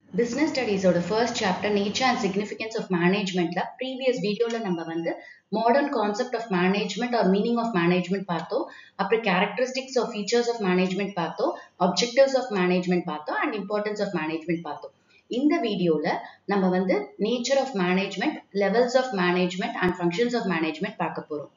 business ஸ்டடீஸோட first chapter nature and significance of மேனேஜ்மெண்ட்ல previous வீடியோவில் நம்ம வந்து modern concept of management or meaning of management பார்த்தோம் அப்புறம் characteristics of features of management பார்த்தோம் அப்ஜெக்டிவ்ஸ் ஆஃப் மேனேஜ்மெண்ட் பார்த்தோம் அண்ட் இம்பார்ட்டன்ஸ் ஆஃப் மேனேஜ்மெண்ட் பார்த்தோம் இந்த வீடியோவில் நம்ம வந்து nature of management levels of management and functions of management பார்க்க போகிறோம்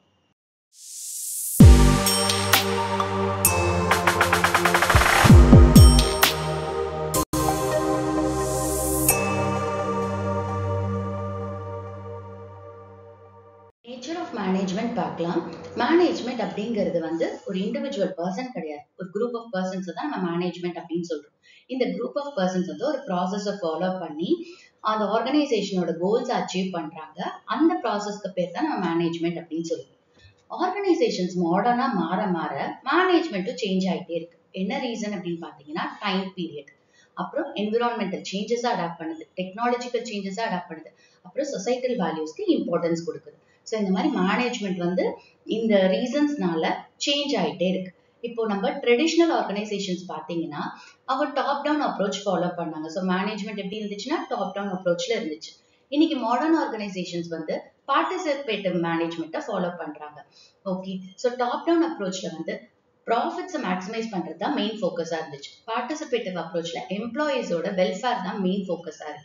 நேச்சர் ஆஃப் மேனேஜ்மெண்ட் பார்க்கலாம் மேனேஜ்மெண்ட் அப்படிங்கிறது வந்து ஒரு இண்டிவிஜுவல் பர்சன் கிடையாது ஒரு குரூப் ஆஃப் பர்சன்ஸ் தான் நம்ம மேனேஜ்மெண்ட் அப்படின்னு சொல்றோம் இந்த குரூப் ஆஃப் பர்சன்ஸ் வந்து ஒரு ப்ராசஸை ஃபாலோ பண்ணி அந்த ஆர்கனைசேஷனோட கோல்ஸ் அச்சீவ் பண்றாங்க அந்த ப்ராசஸ்க்கு பேர் தான் நம்ம மேனேஜ்மெண்ட் அப்படின்னு சொல்லுவோம் ஆர்கனைசேஷன்ஸ் மாடர்னா மாற மாற மேனேஜ்மெண்ட்டும் சேஞ்ச் ஆகிட்டே இருக்கு என்ன ரீசன் அப்படின்னு பார்த்தீங்கன்னா டைம் பீரியட் அப்புறம் என்விரான்மெண்டல் சேஞ்சஸை அடாப்ட் பண்ணுது டெக்னாலஜிக்கல் சேஞ்சஸை அடாப்ட் பண்ணுது அப்புறம் சொசைட்டல் வேல்யூஸ்க்கு இம்பார்ட்டன்ஸ் கொடுக்குது ஸோ இந்த மாதிரி மேனேஜ்மெண்ட் வந்து இந்த ரீசன்ஸ்னால சேஞ்ச் ஆகிட்டே இருக்கு இப்போ நம்ம ட்ரெடிஷ்னல் ஆர்கனைசேஷன்ஸ் பார்த்தீங்கன்னா அவங்க டாப் டவுன் அப்ரோச் ஃபாலோ பண்ணாங்க ஸோ மேனேஜ்மெண்ட் எப்படி இருந்துச்சுன்னா டாப் டவுன் அப்ரோச்ல இருந்துச்சு இன்னைக்கு மாடர்ன் ஆர்கனைசேஷன்ஸ் வந்து பார்ட்டிசிபேட்டிவ் மேனேஜ்மெண்ட்டை ஃபாலோ பண்றாங்க ஓகே ஸோ டாப் டவுன் அப்ரோச்ல வந்து ப்ராஃபிட்ஸை மேக்ஸிமைஸ் பண்றது தான் மெயின் ஃபோக்கஸா இருந்துச்சு பார்ட்டிசிபேட்டிவ் அப்ரோச்ல எம்ப்ளாயீஸோட வெல்ஃபேர் தான் மெயின் ஃபோக்கஸா இருக்கு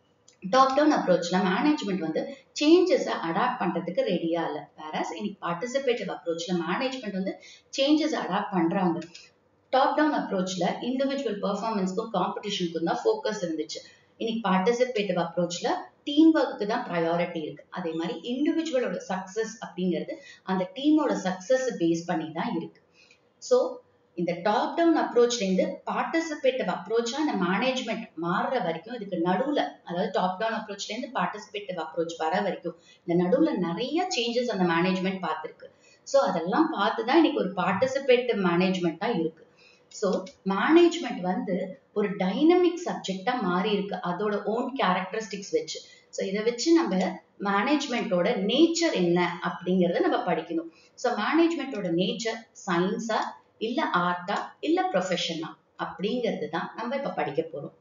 டாப் டவுன் அப்ரோச்ல மேனேஜ்மெண்ட் வந்து சேஞ்சஸை அடாப்ட் பண்றதுக்கு ரெடியா இல்லை வேறஸ் இன்னைக்கு பார்ட்டிசிபேட்டிவ் அப்ரோச்ல மேனேஜ்மெண்ட் வந்து சேஞ்சஸ் அடாப்ட் பண்றாங்க டாப் டவுன் அப்ரோச்ல இண்டிவிஜுவல் பெர்ஃபார்மன்ஸ்க்கும் காம்படிஷனுக்கும் தான் ஃபோக்கஸ் இருந்துச்சு இன்னைக்கு பார்ட்டிசிபேட்டிவ் அப்ரோச்ல டீம் ஒர்க்கு தான் ப்ரையாரிட்டி இருக்கு அதே மாதிரி இண்டிவிஜுவலோட சக்சஸ் அப்படிங்கிறது அந்த டீமோட சக்சஸ் பேஸ் பண்ணி தான் இருக்கு ஸோ இந்த டாப் டவுன் அப்ரோச்ல இருந்து பார்ட்டிசிபேட்டிவ் அப்ரோச்சா இந்த மேனேஜ்மெண்ட் மாறுற வரைக்கும் இதுக்கு நடுவுல அதாவது டாப் டவுன் அப்ரோச்ல இருந்து பார்ட்டிசிபேட்டிவ் அப்ரோச் வர வரைக்கும் இந்த நடுவுல நிறைய சேஞ்சஸ் அந்த மேனேஜ்மெண்ட் பார்த்துருக்கு ஸோ அதெல்லாம் பார்த்து தான் இன்னைக்கு ஒரு பார்ட்டிசிபேட்டிவ் மேனேஜ்மெண்ட்டா இருக்கு ஸோ மேனேஜ்மெண்ட் வந்து ஒரு டைனமிக் சப்ஜெக்டா மாறி இருக்கு அதோட ஓன் கேரக்டரிஸ்டிக்ஸ் வச்சு ஸோ இதை வச்சு நம்ம மேனேஜ்மெண்ட்டோட நேச்சர் என்ன அப்படிங்கிறத நம்ம படிக்கணும் ஸோ மேனேஜ்மெண்ட்டோட நேச்சர் சயின்ஸா இல்ல ஆர்ட்டா இல்ல ப்ரொஃபஷனா அப்படிங்கிறது தான் நம்ம இப்ப படிக்க போறோம்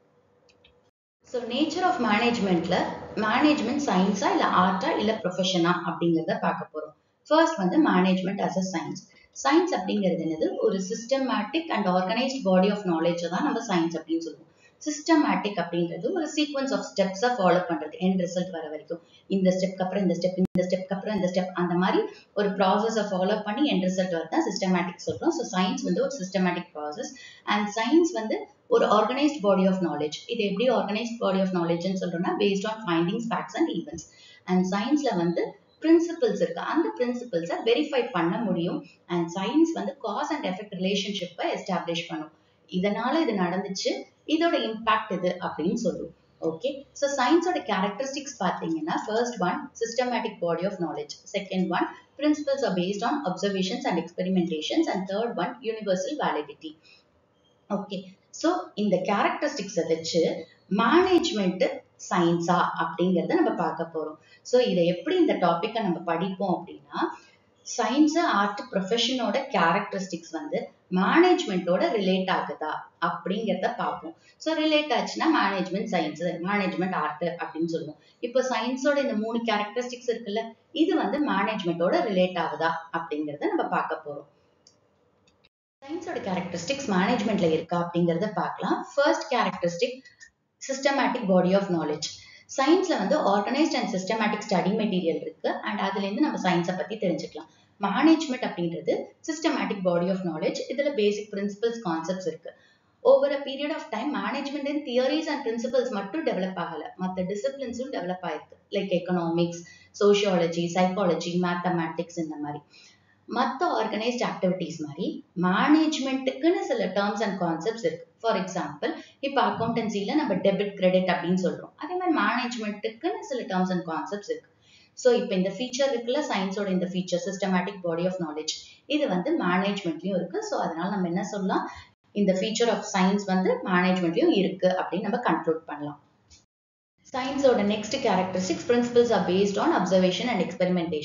ஸோ நேச்சர் ஆஃப் மேனேஜ்மெண்ட்ல மேனேஜ்மெண்ட் சயின்ஸா இல்ல ஆர்ட்டா இல்ல ப்ரொஃபஷனா அப்படிங்கிறத பார்க்க போறோம் ஃபர்ஸ்ட் வந்து management as a science science அப்படிங்கிறது என்னது ஒரு systematic and organised body of knowledge தான் நம்ம சயின்ஸ் அப்படின்னு சொல்லுவோம் சிஸ்டமேட்டிக் அப்படின்றது ஒரு சீக்வன்ஸ் ஆஃப் ஸ்டெப்ஸை ஃபாலோ பண்றது என் ரிசல்ட் வர வரைக்கும் இந்த ஸ்டெப்க்கு அப்புறம் இந்த ஸ்டெப் இந்த ஸ்டெப்க்கு அப்புறம் இந்த ஸ்டெப் அந்த மாதிரி ஒரு ப்ராசஸை ஃபாலோ பண்ணி என் ரிசல்ட் வரதான் சிஸ்டமேட்டிக் சொல்றோம் ஸோ சயின்ஸ் வந்து ஒரு சிஸ்டமேட்டிக் ப்ராசஸ் அண்ட் சயின்ஸ் வந்து ஒரு ஆர்கனைஸ்ட் பாடி ஆஃப் நாலேஜ் இது எப்படி ஆர்கனைஸ்ட் பாடி ஆஃப் நாலேஜ்னு சொல்றோம்னா based on findings facts and events and சயின்ஸ்ல வந்து பிரின்சிபிள்ஸ் இருக்கு அந்த பிரின்சிபிள்ஸை வெரிஃபை பண்ண முடியும் அண்ட் சயின்ஸ் வந்து காஸ் அண்ட் எஃபெக்ட் ரிலேஷன்ஷிப்பை எஸ்டாப்ளிஷ் பண்ணும் இதனால இது நடந்துச்சு இதோட இம்பாக்ட் இது அப்படின்னு சொல்லுவோம் ஓகே ஸோ சயின்ஸோட கேரக்டரிஸ்டிக்ஸ் பார்த்தீங்கன்னா first one systematic body of knowledge second one principles are based on observations and experimentations and third one universal validity okay so இந்த கேரக்டரிஸ்டிக்ஸை வச்சு மேனேஜ்மெண்ட் சயின்ஸா அப்படிங்கிறத நம்ம பார்க்க போறோம் ஸோ இதை எப்படி இந்த டாப்பிக்கை நம்ம படிப்போம் அப்படின்னா சயின்ஸ் ஆர்ட் ப்ரொஃபஷனோட கேரக்டரிஸ்டிக்ஸ் வந்து மேனேஜ்மெண்ட்டோட ரிலேட் ஆகுதா அப்படிங்கிறத பார்ப்போம் ஸோ ரிலேட் ஆச்சுன்னா மேனேஜ்மெண்ட் சயின்ஸ் மேனேஜ்மெண்ட் ஆர்ட் அப்படின்னு சொல்லுவோம் இப்போ சயின்ஸோட இந்த மூணு கேரக்டரிஸ்டிக்ஸ் இருக்குல்ல இது வந்து மேனேஜ்மெண்ட்டோட ரிலேட் ஆகுதா அப்படிங்கிறத நம்ம பார்க்க போறோம் சயின்ஸோட கேரக்டரிஸ்டிக்ஸ் மேனேஜ்மெண்ட்ல இருக்கா அப்படிங்கிறத பார்க்கலாம் first characteristic systematic body of knowledge சயின்ஸ்ல வந்து organised and systematic study material இருக்கு அண்ட் அதுல இருந்து நம்ம சயின்ஸை பத்தி தெரிஞ்சுக்கலாம் மேனேஜ்மெண்ட் அப்படின்றது சிஸ்டமேட்டிக் பாடி ஆஃப் நாலேஜ் இதுல பேசிக் பிரின்சிபல்ஸ் கான்செப்ட்ஸ் இருக்கு over a period of time management in theories and principles மட்டும் டெவலப் ஆகல மற்ற டிசிப்ளின்ஸும் டெவலப் ஆயிருக்கு like economics sociology psychology mathematics இந்த மாதிரி மற்ற ஆர்கனைஸ்ட் ஆக்டிவிட்டிஸ் மாதிரி மேனேஜ்மெண்ட்டுக்குன்னு சில டேர்ம்ஸ் அண்ட் கான்செப்ட்ஸ் இருக்கு ஃபார் எக்ஸாம்பிள் இப்போ அக்கௌண்டன்சில நம்ம டெபிட் கிரெடிட் அப்படின்னு சொல்றோம் அதே மாதிரி மேனேஜ்மெண்ட்டுக்குன்னு சில டேர்ம்ஸ் அண்ட் கான்செப்ட்ஸ் இருக்கு ஸோ இப்போ இந்த ஃபீச்சர் இருக்குல்ல சயின்ஸோட இந்த feature systematic body of knowledge இது வந்து மேனேஜ்மெண்ட்லயும் இருக்கு ஸோ அதனால நம்ம என்ன சொல்லலாம் இந்த ஃபீச்சர் ஆஃப் சயின்ஸ் வந்து மேனேஜ்மெண்ட்லயும் இருக்கு அப்படின்னு நம்ம கன்க்ளூட் பண்ணலாம் சயின்ஸோட next characteristics principles are based on observation and experimentation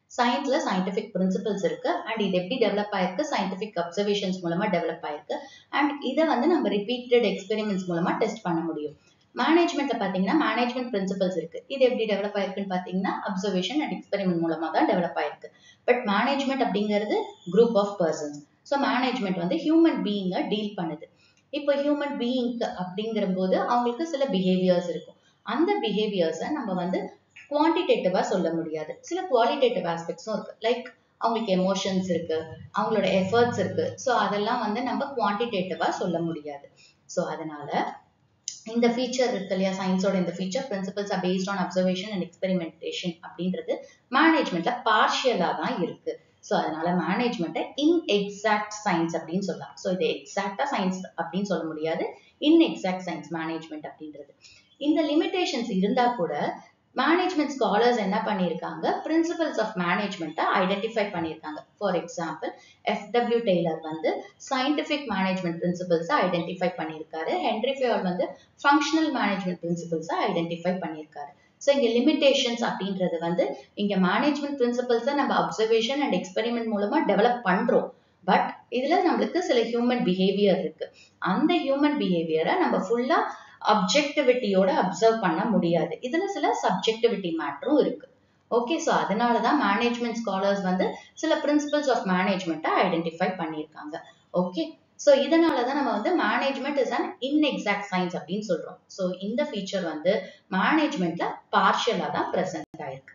சயின்ஸ்ல சயின்டிபிக் பிரின்சிபல்ஸ் இருக்கு அண்ட் இது எப்படி டெவலப் ஆயிருக்கு சயின்டிபிக் அப்சர்வேஷன்ஸ் மூலமா டெவலப் ஆயிருக்கு அண்ட் இதை வந்து நம்ம ரிப்பீட்டட் எக்ஸ்பெரிமெண்ட்ஸ் மூலமா டெஸ்ட் பண்ண முடியும் மேனேஜ்மெண்ட்ல பாத்தீங்கன்னா மேனேஜ்மெண்ட் பிரின்சிபல்ஸ் இருக்கு இது எப்படி டெவலப் ஆயிருக்குன்னு பாத்தீங்கன்னா அப்சர்வேஷன் அண்ட் எக்ஸ்பெரிமெண்ட் மூலமா தான் டெவலப் ஆயிருக்கு பட் மேனேஜ்மெண்ட் அப்படிங்கிறது group of persons so management வந்து ஹியூமன் பீயிங்கை டீல் பண்ணுது இப்போ ஹியூமன் பீயிங்க்கு அப்படிங்கிற போது அவங்களுக்கு சில பிஹேவியர்ஸ் இருக்கும் அந்த பிஹேவியர்ஸை நம்ம வந்து குவான்டிடேட்டிவா சொல்ல முடியாது சில குவாலிட்டேட்டிவ் ஆஸ்பெக்ட்ஸும் இருக்கு லைக் அவங்களுக்கு எமோஷன்ஸ் இருக்கு அவங்களோட எஃபர்ட்ஸ் இருக்கு ஸோ அதெல்லாம் வந்து நம்ம குவான்டிடேட்டிவா சொல்ல முடியாது ஸோ அதனால இந்த ஃபீச்சர் இருக்கு இல்லையா சயின்ஸோட இந்த feature principles are based on observation and experimentation அப்படின்றது மேனேஜ்மெண்ட்ல பார்ஷியலா தான் இருக்கு ஸோ அதனால மேனேஜ்மெண்ட்டை இன்எக்ஸாக்ட் சயின்ஸ் அப்படின்னு சொல்லலாம் ஸோ இது எக்ஸாக்டா சயின்ஸ் அப்படின்னு சொல்ல முடியாது இன்எக்ஸாக்ட் சயின்ஸ் மேனேஜ்மெண்ட் அப்படின்றது இந்த லிமிடேஷன்ஸ் இருந்தா கூட மேனேஜ்மெண்ட் ஸ்காலர்ஸ் என்ன பண்ணியிருக்காங்க பிரின்சிபல்ஸ் ஆஃப் மேனேஜ்மெண்ட்டை ஐடென்டிஃபை பண்ணியிருக்காங்க ஃபார் எக்ஸாம்பிள் எஃப்டபிள்யூ டெய்லர் வந்து சயின்டிஃபிக் மேனேஜ்மெண்ட் பிரின்சிபல்ஸை ஐடென்டிஃபை பண்ணியிருக்காரு ஹென்ரி ஃபேவல் வந்து ஃபங்க்ஷனல் மேனேஜ்மெண்ட் பிரின்சிபல்ஸை ஐடென்டிஃபை பண்ணியிருக்காரு ஸோ இங்க லிமிடேஷன்ஸ் அப்படின்றது வந்து இங்க மேனேஜ்மெண்ட் பிரின்சிபல்ஸை நம்ம அப்சர்வேஷன் அண்ட் எக்ஸ்பெரிமெண்ட் மூலமா டெவலப் பண்றோம் பட் இதுல நம்மளுக்கு சில ஹியூமன் பிஹேவியர் இருக்கு அந்த ஹியூமன் பிஹேவியரை நம்ம ஃபுல்லா அப்ஜெக்டிவிட்டியோட அப்சர்வ் பண்ண முடியாது இதுல சில சப்ஜெக்டிவிட்டி மேட்டரும் இருக்கு ஓகே ஸோ அதனாலதான் மேனேஜ்மெண்ட் ஸ்காலர்ஸ் வந்து சில பிரின்சிபல்ஸ் ஆஃப் மேனேஜ்மெண்ட்டை ஐடென்டிஃபை பண்ணியிருக்காங்க ஓகே ஸோ இதனால தான் நம்ம வந்து management is an inexact science அப்படின்னு சொல்றோம் ஸோ இந்த ஃபீச்சர் வந்து மேனேஜ்மெண்ட்ல பார்ஷியலா தான் ப்ரெசென்ட் ஆயிருக்கு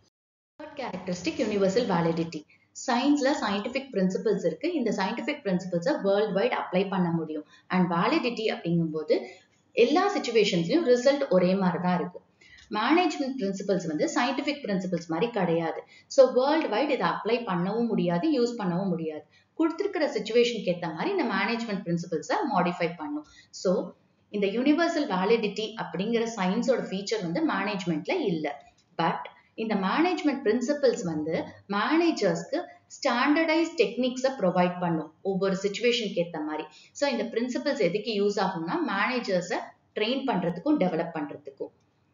தேர்ட் கேரக்டரிஸ்டிக் யூனிவர்சல் வேலிடிட்டி சயின்ஸ்ல சயின்டிபிக் பிரின்சிபல்ஸ் இருக்கு இந்த சயின்டிபிக் பிரின்சிபல்ஸை வேர்ல்ட் வைட் அப்ளை பண்ண முடியும் அண்ட் வேலிடிட்டி அப்படிங்கும்போது எல்லா சுச்சுவேஷன்ஸ்லயும் ரிசல்ட் ஒரே மாதிரி தான் இருக்கும் மேனேஜ்மெண்ட் பிரின்சிபல்ஸ் வந்து சயின்டிபிக் பிரின்சிபல்ஸ் மாதிரி கிடையாது ஸோ வேர்ல்டு வைட் இதை அப்ளை பண்ணவும் முடியாது யூஸ் பண்ணவும் முடியாது கொடுத்துருக்கிற சுச்சுவேஷனுக்கு ஏற்ற மாதிரி இந்த மேனேஜ்மெண்ட் பிரின்சிபல்ஸை மாடிஃபை பண்ணும் ஸோ இந்த யூனிவர்சல் வேலிடிட்டி அப்படிங்கிற சயின்ஸோட ஃபீச்சர் வந்து மேனேஜ்மெண்ட்ல இல்லை பட் இந்த மேனேஜ்மெண்ட் பிரின்சிபல்ஸ் வந்து மேனேஜர்ஸ்க்கு ஸ்டாண்டர்டைஸ் டெக்னிக்ஸை ப்ரொவைட் பண்ணும் ஒவ்வொரு சுச்சுவேஷனுக்கு ஏற்ற மாதிரி ஸோ இந்த பிரின்சிபல்ஸ் எதுக்கு யூஸ் ஆகும்னா மேனேஜர்ஸை ட்ரெயின் பண்றதுக்கும் டெவலப் பண்றதுக்கும்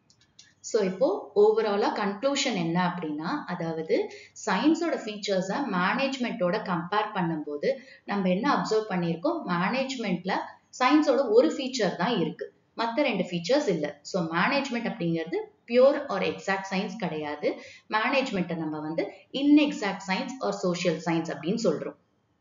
ஸோ இப்போ ஓவராலா கன்க்ளூஷன் என்ன அப்படின்னா அதாவது சயின்ஸோட ஃபீச்சர்ஸை மேனேஜ்மெண்ட்டோட கம்பேர் பண்ணும்போது நம்ம என்ன அப்சர்வ் பண்ணியிருக்கோம் மேனேஜ்மெண்ட்ல சயின்ஸோட ஒரு ஃபீச்சர் தான் இருக்கு மற்ற ரெண்டு ஃபீச்சர்ஸ் இல்லை ஸோ மேனேஜ்மெண்ட் அப்படிங்கிறது பியூர் ஆர் எக்ஸாக்ட் சயின்ஸ் கிடையாது மேனேஜ்மெண்ட்டை நம்ம வந்து inexact science or social science அப்படின்னு சொல்றோம்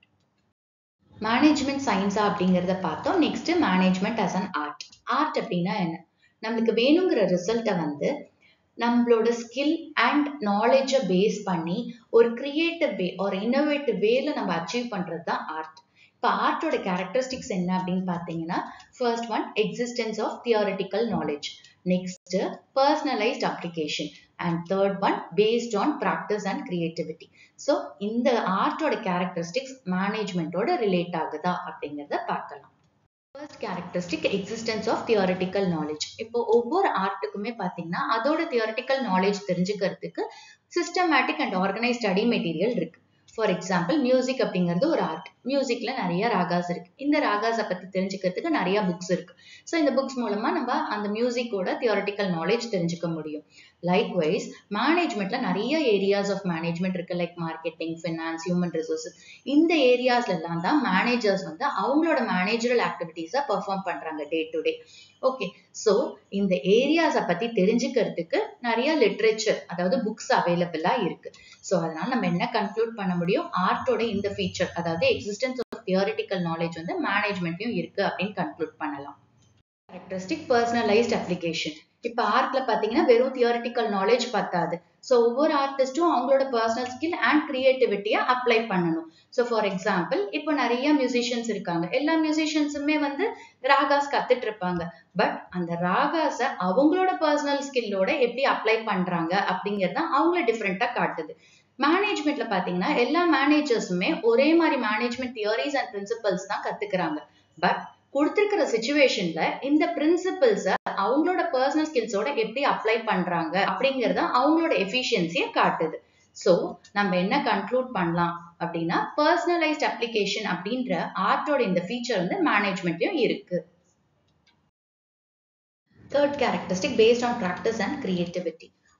மேனேஜ்மெண்ட் சயின்ஸா அப்படிங்கிறத பார்த்தோம் next management as an art art அப்படின்னா என்ன நம்மளுக்கு வேணுங்கிற ரிசல்ட்டை வந்து நம்மளோட ஸ்கில் அண்ட் நாலேஜை பேஸ் பண்ணி ஒரு கிரியேட்டிவ் வே ஒரு இன்னோவேட்டிவ் வேல நம்ம அச்சீவ் பண்றது தான் ஆர்ட் இப்போ ஆர்ட்டோட கேரக்டரிஸ்டிக்ஸ் என்ன அப்படின்னு பார்த்தீங்கன்னா first one existence of theoretical knowledge next personalised application and third one based on practice and creativity so இந்த ஆர்ட்டோட கேரக்டரிஸ்டிக்ஸ் மேனேஜ்மெண்ட்டோட ரிலேட் ஆகுதா அப்படிங்கிறத பார்க்கலாம் first characteristic existence of theoretical knowledge இப்போ ஒவ்வொரு ஆர்ட்டுக்குமே பார்த்தீங்கன்னா அதோட தியோரிட்டிக்கல் நாலேஜ் தெரிஞ்சுக்கிறதுக்கு systematic and organise study material இருக்கு ஃபார் எக்ஸாம்பிள் மியூசிக் அப்படிங்கிறது ஒரு ஆர்ட் மியூசிக்ல நிறைய ராகாஸ் இருக்கு இந்த ராகாஸை பத்தி தெரிஞ்சுக்கிறதுக்கு நிறைய புக்ஸ் இருக்கு ஸோ இந்த புக்ஸ் மூலமா நம்ம அந்த மியூசிக்கோட தியோரிட்டிக்கல் நாலேஜ் தெரிஞ்சுக்க முடியும் லைக் வைஸ் மேனேஜ்மெண்ட்ல நிறைய ஏரியாஸ் ஆஃப் மேனேஜ்மெண்ட் இருக்கு like marketing finance human resources இந்த ஏரியாஸ்ல எல்லாம் தான் மேனேஜர்ஸ் வந்து அவங்களோட மேனேஜரல் ஆக்டிவிட்டீஸை பெர்ஃபார்ம் பண்றாங்க day to day okay so இந்த ஏரியாஸை பத்தி தெரிஞ்சுக்கிறதுக்கு நிறைய லிட்ரேச்சர் அதாவது புக்ஸ் அவைலபிளா இருக்கு ஸோ அதனால நம்ம என்ன கன்க்ளூட் பண்ண முடியும் ஆர்ட்டோட இந்த ஃபீச்சர் அதாவது எக்ஸிஸ்டன்ஸ் ஆஃப் தியோரிட்டிக்கல் நாலேஜ் வந்து மேனேஜ்மெண்ட்லயும் இருக்கு அப்படின்னு கன்க்ளூட் பண்ணலாம் கேரக்டரிஸ்டிக் பர்சனலைஸ்ட் அப்ளிகேஷன் இப்போ ஆர்ட்ல பாத்தீங்கன்னா வெறும் தியோரிட்டிக்கல் நாலேஜ் பத்தாது ஸோ ஒவ்வொரு ஆர்டிஸ்டும் அவங்களோட பர்சனல் ஸ்கில் அண்ட் கிரியேட்டிவிட்டியை அப்ளை பண்ணணும் ஸோ ஃபார் எக்ஸாம்பிள் இப்போ நிறைய மியூசிஷியன்ஸ் இருக்காங்க எல்லா மியூசிஷியன்ஸுமே வந்து ராகாஸ் கத்துட்டு இருப்பாங்க பட் அந்த ராகாஸை அவங்களோட பர்சனல் ஸ்கில்லோட எப்படி அப்ளை பண்றாங்க அப்படிங்கிறது அவங்கள டிஃப்ரெண்டா காட்டுது மேனேஜ்மெண்ட்ல பாத்தீங்கன்னா எல்லா மேனேஜர்ஸுமே ஒரே மாதிரி மேனேஜ்மெண்ட் தியரிஸ் அண்ட் பிரின்சிபல்ஸ் தான் கத்துக்கிறாங்க பட் கொடுத்திருக்கிற சுச்சுவேஷன்ல இந்த பிரின்சிபல்ஸ அவங்களோட பர்சனல் ஸ்கில்ஸோட எப்படி அப்ளை பண்றாங்க அப்படிங்கறத அவங்களோட எஃபிஷியன்சியை காட்டுது ஸோ நம்ம என்ன கன்க்ளூட் பண்ணலாம் அப்படின்னா பர்சனலைஸ்ட் அப்ளிகேஷன் அப்படின்ற ஆர்ட்டோட இந்த ஃபீச்சர் வந்து மேனேஜ்மெண்ட்லயும் இருக்கு third characteristic based on practice and creativity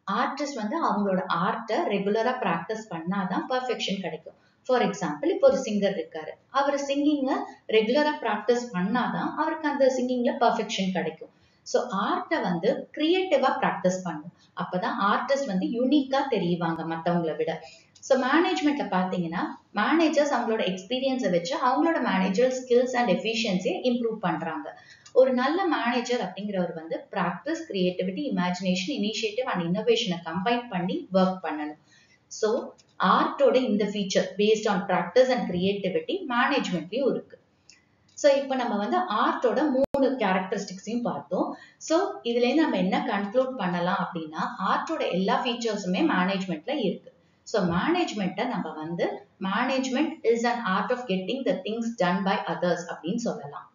artist வந்து அவங்களோட ஆர்ட்டை ரெகுலரா ப்ராக்டிஸ் பண்ணாதான் பர்ஃபெக்ஷன் கிடைக்கும் ஃபார் எக்ஸாம்பிள் இப்போ ஒரு சிங்கர் இருக்காரு அவர் சிங்கிங்கை ரெகுலரா ப்ராக்டிஸ் பண்ணாதான் அவருக்கு அந்த சிங்கிங்ல பர்ஃபெக்ஷன் கிடைக்கும் ஸோ ஆர்ட்டை வந்து கிரியேட்டிவா ப்ராக்டிஸ் பண்ணும் அப்பதான் ஆர்டிஸ்ட் வந்து யூனிக்கா தெரியுவாங்க மற்றவங்களை விட ஸோ மேனேஜ்மெண்ட்ல பார்த்தீங்கன்னா மேனேஜர்ஸ் அவங்களோட எக்ஸ்பீரியன்ஸை வச்சு அவங்களோட மேனேஜர் ஸ்கில்ஸ் அண்ட் எஃபிஷியன்சியை இம்ப்ரூவ் பண்றாங்க ஒரு நல்ல மேனேஜர் அப்படிங்கிறவர் வந்து practice creativity imagination initiative and இன்னோவேஷனை கம்பைன் பண்ணி ஒர்க் பண்ணணும் ஸோ ஆர்ட்டோட இந்த feature based on practice and creativity மேனேஜ்மெண்ட்லயும் இருக்கு ஸோ இப்போ நம்ம வந்து ஆர்ட்டோட மூணு கேரக்டரிஸ்டிக்ஸையும் பார்த்தோம் ஸோ இதுலேருந்து நம்ம என்ன கன்க்ளூட் பண்ணலாம் அப்படின்னா ஆர்ட்டோட எல்லா ஃபீச்சர்ஸுமே மேனேஜ்மெண்ட்ல இருக்கு ஸோ மேனேஜ்மெண்ட்டை நம்ம வந்து management is an art of getting the things done by others அப்படின்னு சொல்லலாம்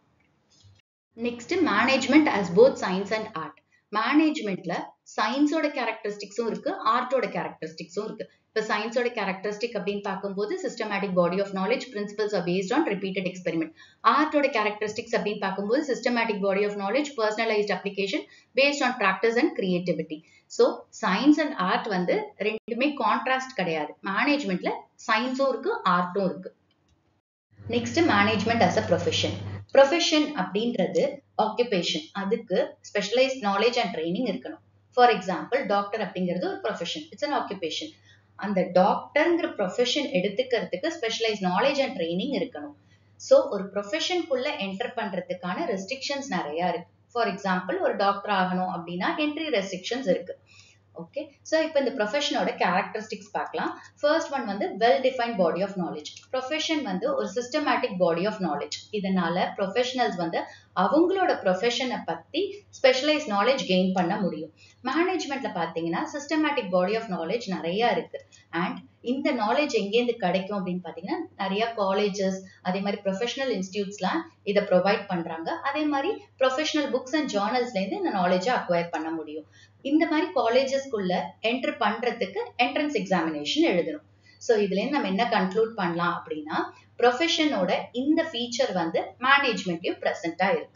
next management as both science and art மேனேஜ்மெண்ட்ல சயின்ஸோட கேரக்டரிஸ்டிக்ஸும் இருக்கு ஆர்ட்டோட கேரக்டரிஸ்டிக்ஸும் இருக்கு இப்போ சயின்ஸோட கேரக்டரிஸ்டிக் அப்படின்னு பார்க்கும்போது systematic body of knowledge principles are based on repeated experiment ஆர்ட்டோட கேரக்டரிஸ்டிக்ஸ் அப்படின்னு பார்க்கும்போது systematic body of knowledge personalised application based on practice and creativity so science and art வந்து ரெண்டுமே கான்ட்ராஸ்ட் கிடையாது மேனேஜ்மெண்ட்ல சயின்ஸும் இருக்கு ஆர்ட்டும் இருக்கு next management as a profession profession அப்படின்றது ஆக்குபேஷன் அதுக்கு ஸ்பெஷலைஸ்ட் நாலேஜ் அண்ட் ட்ரைனிங் இருக்கணும் ஃபார் எக்ஸாம்பிள் டாக்டர் அப்படிங்கிறது ஒரு ப்ரொஃபஷன் இட்ஸ் அன் ஆக்குபேஷன் அந்த டாக்டர்ங்கிற ப்ரொஃபஷன் எடுத்துக்கிறதுக்கு ஸ்பெஷலைஸ் நாலேஜ் அண்ட் ட்ரைனிங் இருக்கணும் ஸோ ஒரு ப்ரொஃபஷனுக்குள்ள என்டர் பண்றதுக்கான ரெஸ்ட்ரிக்ஷன்ஸ் நிறைய இருக்கு ஃபார் எக்ஸாம்பிள் ஒரு டாக்டர் ஆகணும் அப்படின்னா என்ட்ரி ரெஸ்ட்ரிக்ஷன்ஸ் இருக்கு ஓகே ஸோ இப்போ இந்த ப்ரொஃபஷனோட கேரக்டரிஸ்டிக்ஸ் பார்க்கலாம் ஃபர்ஸ்ட் ஒன் வந்து well define body of knowledge profession வந்து ஒரு சிஸ்டமேட்டிக் பாடி ஆஃப் நாலேஜ் இதனால ப்ரொஃபஷனல்ஸ் வந்து அவங்களோட ப்ரொஃபஷனை பத்தி ஸ்பெஷலைஸ் நாலேஜ் கெயின் பண்ண முடியும் மேனேஜ்மெண்ட்ல பார்த்தீங்கன்னா சிஸ்டமேட்டிக் பாடி ஆஃப் நாலேஜ் நிறைய இருக்கு அண்ட் இந்த நாலேஜ் எங்கேருந்து கிடைக்கும் அப்படின்னு பார்த்தீங்கன்னா நிறைய காலேஜஸ் அதே மாதிரி ப்ரொஃபஷனல் இன்ஸ்டியூட்ஸ்லாம் இதை ப்ரொவைட் பண்றாங்க அதே மாதிரி ப்ரொஃபஷனல் புக்ஸ் அண்ட் ஜேர்னல்ஸ்லேருந்து இந்த நாலேஜை அக்வயர் பண்ண முடியும் இந்த மாதிரி காலேஜஸ்க்குள்ள என்டர் பண்றதுக்கு என்ட்ரன்ஸ் எக்ஸாமினேஷன் எழுதணும் ஸோ இதுலேருந்து நம்ம என்ன கன்க்ளூட் பண்ணலாம் அப்படின்னா ப்ரொஃபஷனோட இந்த ஃபீச்சர் வந்து மேனேஜ்மெண்ட்டையும் ப்ரெசென்ட்டாக இருக்கு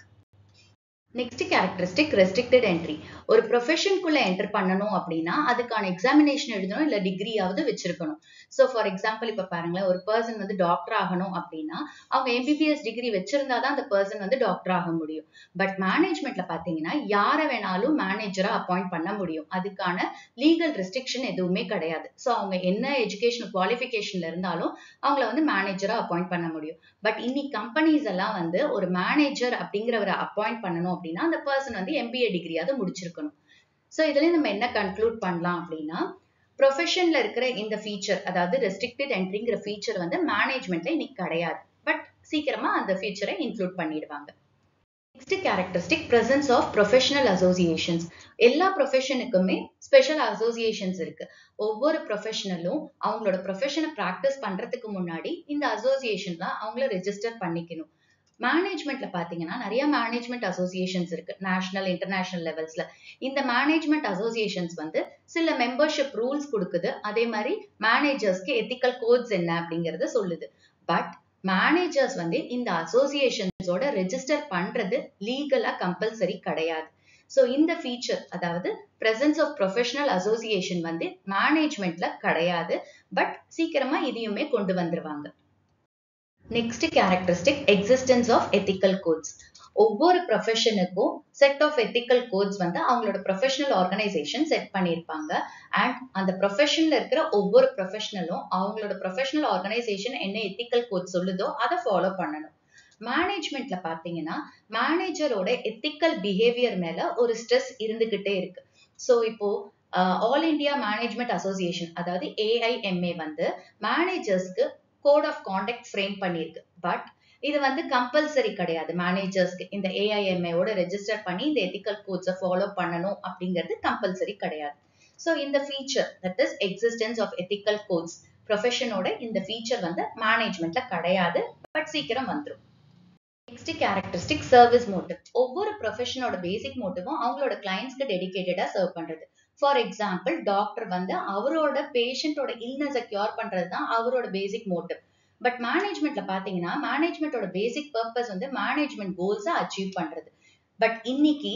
நெக்ஸ்ட் கேரக்டரிஸ்டிக் ரெஸ்ட்ரிக்டட் என்ட்ரி ஒரு ப்ரொஃபஷனுக்குள்ள என்டர் பண்ணணும் அப்படின்னா அதுக்கான எக்ஸாமினேஷன் எழுதணும் இல்லை டிகிரியாவது வச்சிருக்கணும் ஸோ ஃபார் எக்ஸாம்பிள் இப்போ பாருங்களேன் ஒரு பர்சன் வந்து டாக்டர் ஆகணும் அப்படின்னா அவங்க எம்பிபிஎஸ் டிகிரி வச்சிருந்தா தான் அந்த பர்சன் வந்து டாக்டர் ஆக முடியும் பட் மேனேஜ்மெண்ட்ல பார்த்தீங்கன்னா யாரை வேணாலும் மேனேஜரா அப்பாயிண்ட் பண்ண முடியும் அதுக்கான லீகல் ரெஸ்ட்ரிக்ஷன் எதுவுமே கிடையாது ஸோ அவங்க என்ன எஜுகேஷன் குவாலிஃபிகேஷன்ல இருந்தாலும் அவங்கள வந்து மேனேஜரா அப்பாயிண்ட் பண்ண முடியும் பட் இன்னைக்கு கம்பெனிஸ் எல்லாம் வந்து ஒரு மேனேஜர் அப்படிங்கிறவரை அப்பாயிண்ட் பண்ணணும் அப்படின்னா அந்த பர்சன் வந்து எம்பிஏ டிகிரியாவது முடிச்சிருக்கணும் ஸோ இதுல நம்ம என்ன கன்க்ளூட் பண்ணலாம் அப்படின்னா ப்ரொஃபஷன்ல இருக்கிற இந்த ஃபீச்சர் அதாவது ரெஸ்ட்ரிக்டட் என்ட்ரிங்கிற ஃபீச்சர் வந்து மேனேஜ்மெண்ட்ல இன்னைக்கு கிடையாது பட் சீக்கிரமா அந்த ஃபீச்சரை இன்க்ளூட் பண்ணிடுவாங்க next characteristic presence of professional associations எல்லா ப்ரொஃபஷனுக்குமே ஸ்பெஷல் அசோசியேஷன்ஸ் இருக்கு ஒவ்வொரு ப்ரொஃபஷனலும் அவங்களோட ப்ரொஃபஷனை ப்ராக்டிஸ் பண்றதுக்கு முன்னாடி இந்த அசோசியேஷன்ல அவங்கள ரெஜிஸ்டர் பண்ணிக்கணும் மேனேஜ்மெண்ட்ல பாத்தீங்கன்னா நிறைய மேனேஜ்மெண்ட் அசோசியேஷன்ஸ் இருக்கு நேஷனல் இன்டர்நேஷனல் லெவல்ஸ்ல இந்த மேனேஜ்மெண்ட் அசோசியேஷன்ஸ் வந்து சில மெம்பர்ஷிப் ரூல்ஸ் கொடுக்குது அதே மாதிரி மேனேஜர்ஸ்க்கு எத்திக்கல் கோட்ஸ் என்ன அப்படிங்கறத சொல்லுது பட் மேனேஜர்ஸ் வந்து இந்த அசோசியேஷன்ஸோட ரெஜிஸ்டர் பண்றது லீகலா கம்பல்சரி கிடையாது ஸோ இந்த ஃபீச்சர் அதாவது பிரசன்ஸ் ஆஃப் ப்ரொஃபஷனல் அசோசியேஷன் வந்து மேனேஜ்மெண்ட்ல கிடையாது பட் சீக்கிரமா இதையுமே கொண்டு வந்துருவாங்க next characteristic existence of ethical codes ஒவ்வொரு ப்ரொஃபஷனுக்கும் செட் ஆஃப் எத்திக்கல் கோட்ஸ் வந்து அவங்களோட ப்ரொஃபஷனல் ஆர்கனைசேஷன் செட் பண்ணியிருப்பாங்க அண்ட் அந்த ப்ரொஃபஷன்ல இருக்கிற ஒவ்வொரு ப்ரொஃபஷனலும் அவங்களோட ப்ரொஃபஷனல் ஆர்கனைசேஷன் என்ன எத்திக்கல் கோட் சொல்லுதோ அதை ஃபாலோ பண்ணணும் மேனேஜ்மெண்ட்ல பாத்தீங்கன்னா மேனேஜரோட எத்திக்கல் பிஹேவியர் மேல ஒரு ஸ்ட்ரெஸ் இருந்துகிட்டே இருக்கு ஸோ இப்போ ஆல் இண்டியா மேனேஜ்மெண்ட் அசோசியேஷன் அதாவது ஏஐஎம்ஏ வந்து மேனேஜர்ஸ்க்கு கோட் ஆஃப் கான்டாக்ட் ஃப்ரேம் பண்ணியிருக்கு பட் இது வந்து கம்பல்சரி கிடையாது மேனேஜர்ஸ்க்கு இந்த ஏஐஎம்ஏவோட ரெஜிஸ்டர் பண்ணி இந்த எத்திக்கல் கோட்ஸை ஃபாலோ பண்ணணும் அப்படிங்கிறது கம்பல்சரி கிடையாது ஸோ இந்த feature that is existence of ethical codes ப்ரொஃபஷனோட இந்த ஃபீச்சர் வந்து மேனேஜ்மெண்ட்ல கிடையாது பட் சீக்கிரம் வந்துடும் நெக்ஸ்ட் கேரக்டரிஸ்டிக் சர்வீஸ் மோட்டிவ் ஒவ்வொரு ப்ரொஃபஷனோட பேசிக் மோட்டிவும் அவங்களோட கிளைண்ட்ஸ்க்கு டெடிக்கேட்டடா சர்வ் பண்றது ஃபார் எக்ஸாம்பிள் டாக்டர் வந்து அவரோட பேஷண்டோட இல்னஸை கியூர் பண்றது தான் அவரோட பேசிக் மோட்டிவ் பட் மேனேஜ்மெண்ட்ல பாத்தீங்கன்னா மேனேஜ்மெண்டோட பேசிக் பர்பஸ் வந்து மேனேஜ்மெண்ட் கோல்ஸை அச்சீவ் பண்றது பட் இன்னைக்கு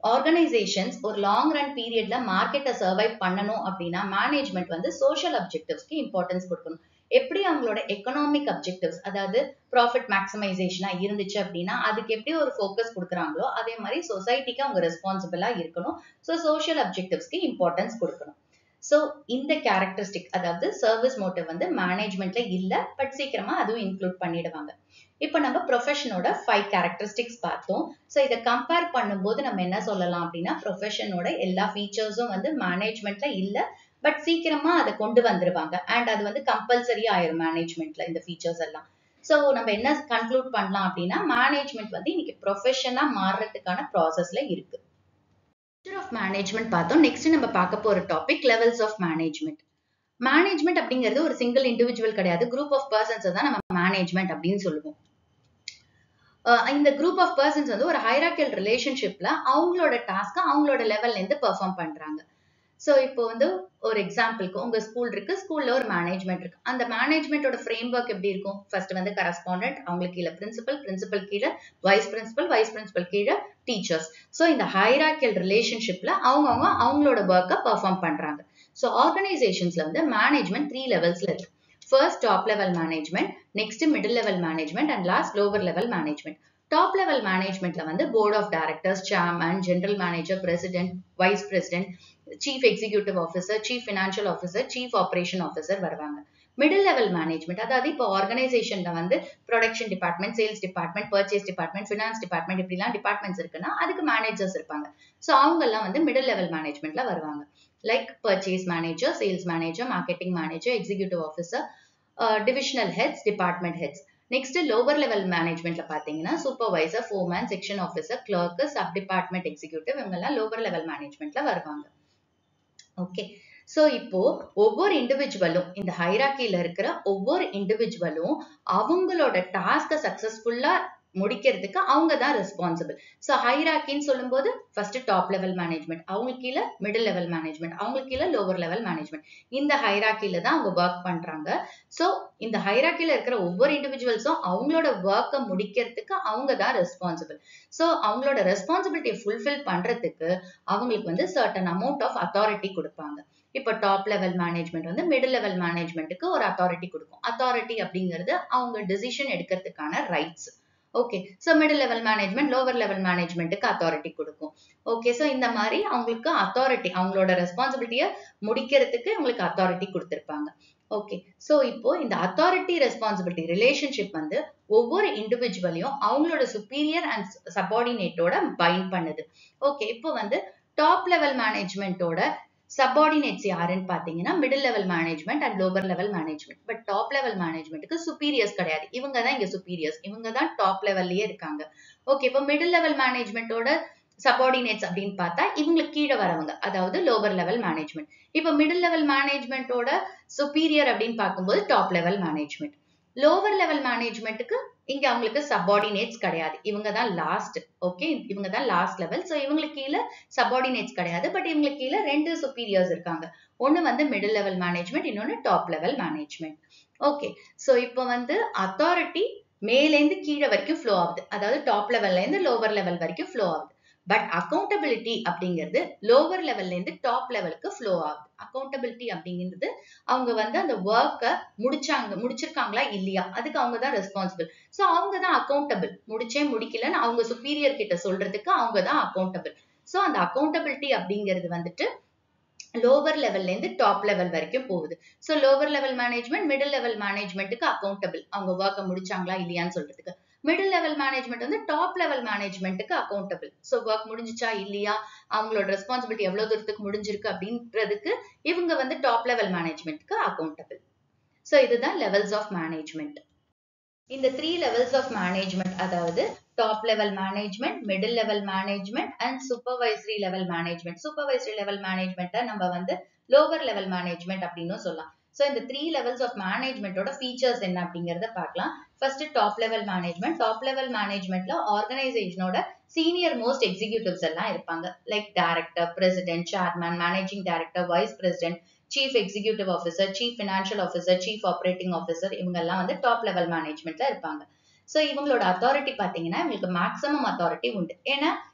ஆர்கனைசேஷன்ஸ் ஒரு லாங் ரன் பீரியட்ல மார்க்கெட்டை சர்வைவ் பண்ணணும் அப்படின்னா மேனேஜ்மெண்ட் வந்து சோஷியல் அப்ஜெக்டிவ்ஸ்க்கு இம்பார்ட்டன்ஸ் கொடுக்கணும் எப்படி அவங்களோட எக்கனாமிக் அப்ஜெக்டிவ்ஸ் அதாவது ப்ராஃபிட் மேக்ஸிமைசேஷனா இருந்துச்சு அப்படின்னா அதுக்கு எப்படி ஒரு ஃபோக்கஸ் கொடுக்குறாங்களோ அதே மாதிரி சொசைட்டிக்கு அவங்க ரெஸ்பான்சிபிளா இருக்கணும் ஸோ சோஷியல் அப்ஜெக்டிவ்ஸ்க்கு இம்பார்ட்டன்ஸ் கொடுக்கணும் ஸோ இந்த கேரக்டரிஸ்டிக் அதாவது சர்வீஸ் மோட்டிவ் வந்து மேனேஜ்மெண்ட்ல இல்ல பட் சீக்கிரமா அதுவும் இன்க்ளூட் பண்ணிடுவாங்க இப்போ நம்ம ப்ரொஃபஷனோட ஃபைவ் கேரக்டரிஸ்டிக்ஸ் பார்த்தோம் ஸோ இதை கம்பேர் பண்ணும்போது நம்ம என்ன சொல்லலாம் அப்படின்னா ப்ரொஃபஷனோட எல்லா ஃபீச்சர்ஸும் வந்து மேனேஜ்மெண்ட்ல இல்ல பட் சீக்கிரமா அதை கொண்டு வந்துருவாங்க அண்ட் அது வந்து கம்பல்சரி ஆயிரும் மேனேஜ்மெண்ட்ல இந்த ஃபீச்சர்ஸ் எல்லாம் ஸோ நம்ம என்ன கன்க்ளூட் பண்ணலாம் அப்படின்னா மேனேஜ்மெண்ட் வந்து இன்னைக்கு ப்ரொஃபஷனா மாறுறதுக்கான ப்ராசஸ்ல இருக்கு ஆஃப் மேனேஜ்மெண்ட் பார்த்தோம் நெக்ஸ்ட் நம்ம பார்க்க போற topic levels of management management அப்படிங்கிறது ஒரு சிங்கிள் இண்டிவிஜுவல் கிடையாது குரூப் ஆஃப் பர்சன்ஸ் தான் நம்ம மேனேஜ்மெண்ட் அப்படின்னு சொல்லுவோம் இந்த குரூப் ஆஃப் பர்சன்ஸ் வந்து ஒரு ஹைராக்கியல் ரிலேஷன்ஷிப்ல அவங்களோட டாஸ்க்கை அவங்களோட லெவல்ல இருந்து பெர்ஃபார்ம் பண்றாங்க ஸோ இப்போ வந்து ஒரு எக்ஸாம்பிளுக்கு உங்க ஸ்கூல் இருக்கு ஸ்கூல்ல ஒரு மேனேஜ்மெண்ட் இருக்கு அந்த மேனேஜ்மெண்டோட ஃப்ரேம் ஒர்க் எப்படி இருக்கும் ஃபர்ஸ்ட் வந்து கரஸ்பாண்டன்ட் அவங்களுக்கு கீழே பிரின்சிபல் பிரின்சிபல் கீழே வைஸ் பிரின்சிபல் வைஸ் பிரின்சிபல் கீழே டீச்சர்ஸ் ஸோ இந்த ஹைராக்கியல் ரிலேஷன்ஷிப்ல அவங்கவுங்க அவங்களோட ஒர்க்கை பெர்ஃபார்ம் பண்றாங்க ஸோ ஆர்கனைசேஷன்ஸ்ல வந்து மேனேஜ்மெண்ட் த்ரீ லெவல்ஸ்ல இருக்கு first top level management next middle level management and last lower level management top level மேனேஜ்மெண்ட்ல வந்து board of directors chairman general manager president vice president chief executive officer chief financial officer chief operation officer வருவாங்க middle level management அதாவது இப்போ ஆர்கனைசேஷன்ல வந்து production department sales department purchase department finance department இப்படிலாம் departments இருக்குன்னா அதுக்கு மேனேஜர்ஸ் இருப்பாங்க so அவங்க எல்லாம் வந்து மிடில் லெவல் மேனேஜ்மெண்ட்ல வருவாங்க like purchase manager sales manager marketing manager executive officer divisional heads department heads next lower level மேனேஜ்மெண்ட்ல பாத்தீங்கன்னா supervisor foreman section officer clerk sub department executive இவங்க எல்லாம் லோவர் லெவல் மேனேஜ்மெண்ட்ல வருவாங்க ஓகே சோ இப்போ ஒவ்வொரு இண்டிவிஜுவலும் இந்த ஹைராக்கில இருக்கிற ஒவ்வொரு இண்டிவிஜுவலும் அவங்களோட டாஸ்க சக்சஸ்ஃபுல்லா முடிக்கிறதுக்கு அவங்க தான் ரெஸ்பான்சிபிள் ஸோ ஹைராக்கின்னு சொல்லும்போது ஃபர்ஸ்ட் டாப் லெவல் மேனேஜ்மெண்ட் அவங்க கீழே மிடில் லெவல் மேனேஜ்மெண்ட் அவங்க கீழே லோவர் லெவல் மேனேஜ்மெண்ட் இந்த ஹைராக்கில தான் அவங்க ஒர்க் பண்றாங்க ஸோ இந்த ஹைராக்கில இருக்கிற ஒவ்வொரு இண்டிவிஜுவல்ஸும் அவங்களோட ஒர்க்கை முடிக்கிறதுக்கு அவங்க தான் ரெஸ்பான்சிபிள் ஸோ அவங்களோட ரெஸ்பான்சிபிலிட்டியை ஃபுல்ஃபில் பண்றதுக்கு அவங்களுக்கு வந்து சர்டன் அமௌண்ட் ஆஃப் அத்தாரிட்டி கொடுப்பாங்க இப்போ டாப் லெவல் மேனேஜ்மெண்ட் வந்து மிடில் லெவல் மேனேஜ்மெண்ட்டுக்கு ஒரு அத்தாரிட்டி கொடுக்கும் அத்தாரிட்டி அப்படிங்கிறது அவங்க டிசிஷன் எடுக்கிறதுக்கான rights okay so middle level management lower level மேனேஜ்மெண்ட்டுக்கு அத்தாரிட்டி கொடுக்கும் ஓகே ஸோ இந்த மாதிரி அவங்களுக்கு அத்தாரிட்டி அவங்களோட ரெஸ்பான்சிபிலிட்டியை முடிக்கிறதுக்கு அவங்களுக்கு அத்தாரிட்டி கொடுத்துருப்பாங்க ஓகே ஸோ இப்போ இந்த அத்தாரிட்டி ரெஸ்பான்சிபிலிட்டி ரிலேஷன்ஷிப் வந்து ஒவ்வொரு இண்டிவிஜுவலையும் அவங்களோட சுப்பீரியர் அண்ட் சபார்டினேட்டோட பைண்ட் பண்ணுது ஓகே இப்போ வந்து டாப் லெவல் மேனேஜ்மெண்ட்டோட சப்பார்டினேட்ஸ் யாருன்னு பாத்தீங்கன்னா middle level management and lower level management but top level மேனேஜ்மெண்ட்டுக்கு சுப்பீரியர்ஸ் கிடையாது இவங்க தான் இங்க சுப்பீரியர்ஸ் இவங்க தான் டாப் லெவல்லயே இருக்காங்க ஓகே இப்போ மிடில் லெவல் மேனேஜ்மெண்ட்டோட சபார்டினேட்ஸ் அப்படின்னு பார்த்தா இவங்களுக்கு கீழே வரவங்க அதாவது லோவர் லெவல் மேனேஜ்மெண்ட் இப்போ மிடில் லெவல் மேனேஜ்மெண்ட்டோட சுப்பீரியர் அப்படின்னு பார்க்கும்போது top level management lower level மேனேஜ்மெண்ட்டுக்கு இங்க அவங்களுக்கு சபார்டினேட்ஸ் கிடையாது இவங்க தான் லாஸ்ட் ஓகே இவங்க தான் லாஸ்ட் லெவல் ஸோ இவங்களுக்கு கீழே சபார்டினேட்ஸ் கிடையாது பட் இவங்களுக்கு கீழே ரெண்டு சுப்பீரியர்ஸ் இருக்காங்க ஒன்னு வந்து மிடில் லெவல் மேனேஜ்மெண்ட் இன்னொன்னு top level management okay so இப்போ வந்து அத்தாரிட்டி மேலேருந்து கீழே வரைக்கும் ஃப்ளோ ஆகுது அதாவது டாப் லெவல்ல இருந்து லோவர் லெவல் வரைக்கும் ஃப்ளோ ஆகுது பட் அக்கௌண்டபிலிட்டி அப்படிங்கிறது லோவர் லெவல்ல இருந்து டாப் லெவலுக்கு ஃப்ளோ ஆகுது அக்கௌண்டபிலிட்டி அப்படிங்கிறது அவங்க வந்து அந்த ஒர்க்கை முடிச்சாங்க முடிச்சிருக்காங்களா இல்லையா அதுக்கு அவங்க தான் ரெஸ்பான்சிபிள் ஸோ அவங்க தான் அக்கௌண்டபிள் முடிச்சே முடிக்கலன்னு அவங்க சுப்பீரியர் கிட்ட சொல்றதுக்கு அவங்க தான் அக்கௌண்டபிள் ஸோ அந்த அக்கௌண்டபிலிட்டி அப்படிங்கிறது வந்துட்டு லோவர் லெவல்ல இருந்து டாப் லெவல் வரைக்கும் போகுது so lower level management middle level மேனேஜ்மெண்ட்டுக்கு அக்கௌண்டபிள் அவங்க ஒர்க்கை முடிச்சாங்களா இல்லையான்னு சொல்றதுக்கு மிடில் லெவல் மேனேஜ்மெண்ட் வந்து டாப் லெவல் மேனேஜ்மெண்ட்டுக்கு அக்கௌண்டபிள் ஸோ ஒர்க் முடிஞ்சிச்சா இல்லையா அவங்களோட ரெஸ்பான்சிபிலிட்டி எவ்வளவு தூரத்துக்கு முடிஞ்சிருக்கு அப்படின்றதுக்கு இவங்க வந்து டாப் லெவல் மேனேஜ்மெண்ட்க்கு அக்கௌண்டபிள் ஸோ இதுதான் லெவல்ஸ் ஆஃப் மேனேஜ்மெண்ட் இந்த த்ரீ லெவல்ஸ் ஆஃப் மேனேஜ்மெண்ட் அதாவது top level management middle level management and supervisory level management supervisory level மேனேஜ்மெண்ட்டை நம்ம வந்து லோவர் லெவல் மேனேஜ்மெண்ட் அப்படின்னு சொல்லலாம் ஸோ இந்த த்ரீ லெவல்ஸ் ஆஃப் மேனேஜ்மெண்ட்டோட ஃபீச்சர்ஸ் என்ன அப்படிங்கறத பார்க்கலாம் first top level management top level மேனேஜ்மெண்ட்ல ஆர்கனைசேஷனோட சீனியர் மோஸ்ட் எக்ஸிகியூட்டிவ்ஸ் எல்லாம் இருப்பாங்க like director president chairman managing director vice president chief executive officer chief financial officer chief operating officer இவங்க எல்லாம் வந்து டாப் லெவல் மேனேஜ்மெண்ட்ல இருப்பாங்க ஸோ இவங்களோட அத்தாரிட்டி பார்த்தீங்கன்னா இவங்களுக்கு மேக்ஸிமம் அத்தாரிட்டி உண்டு ஏன்னா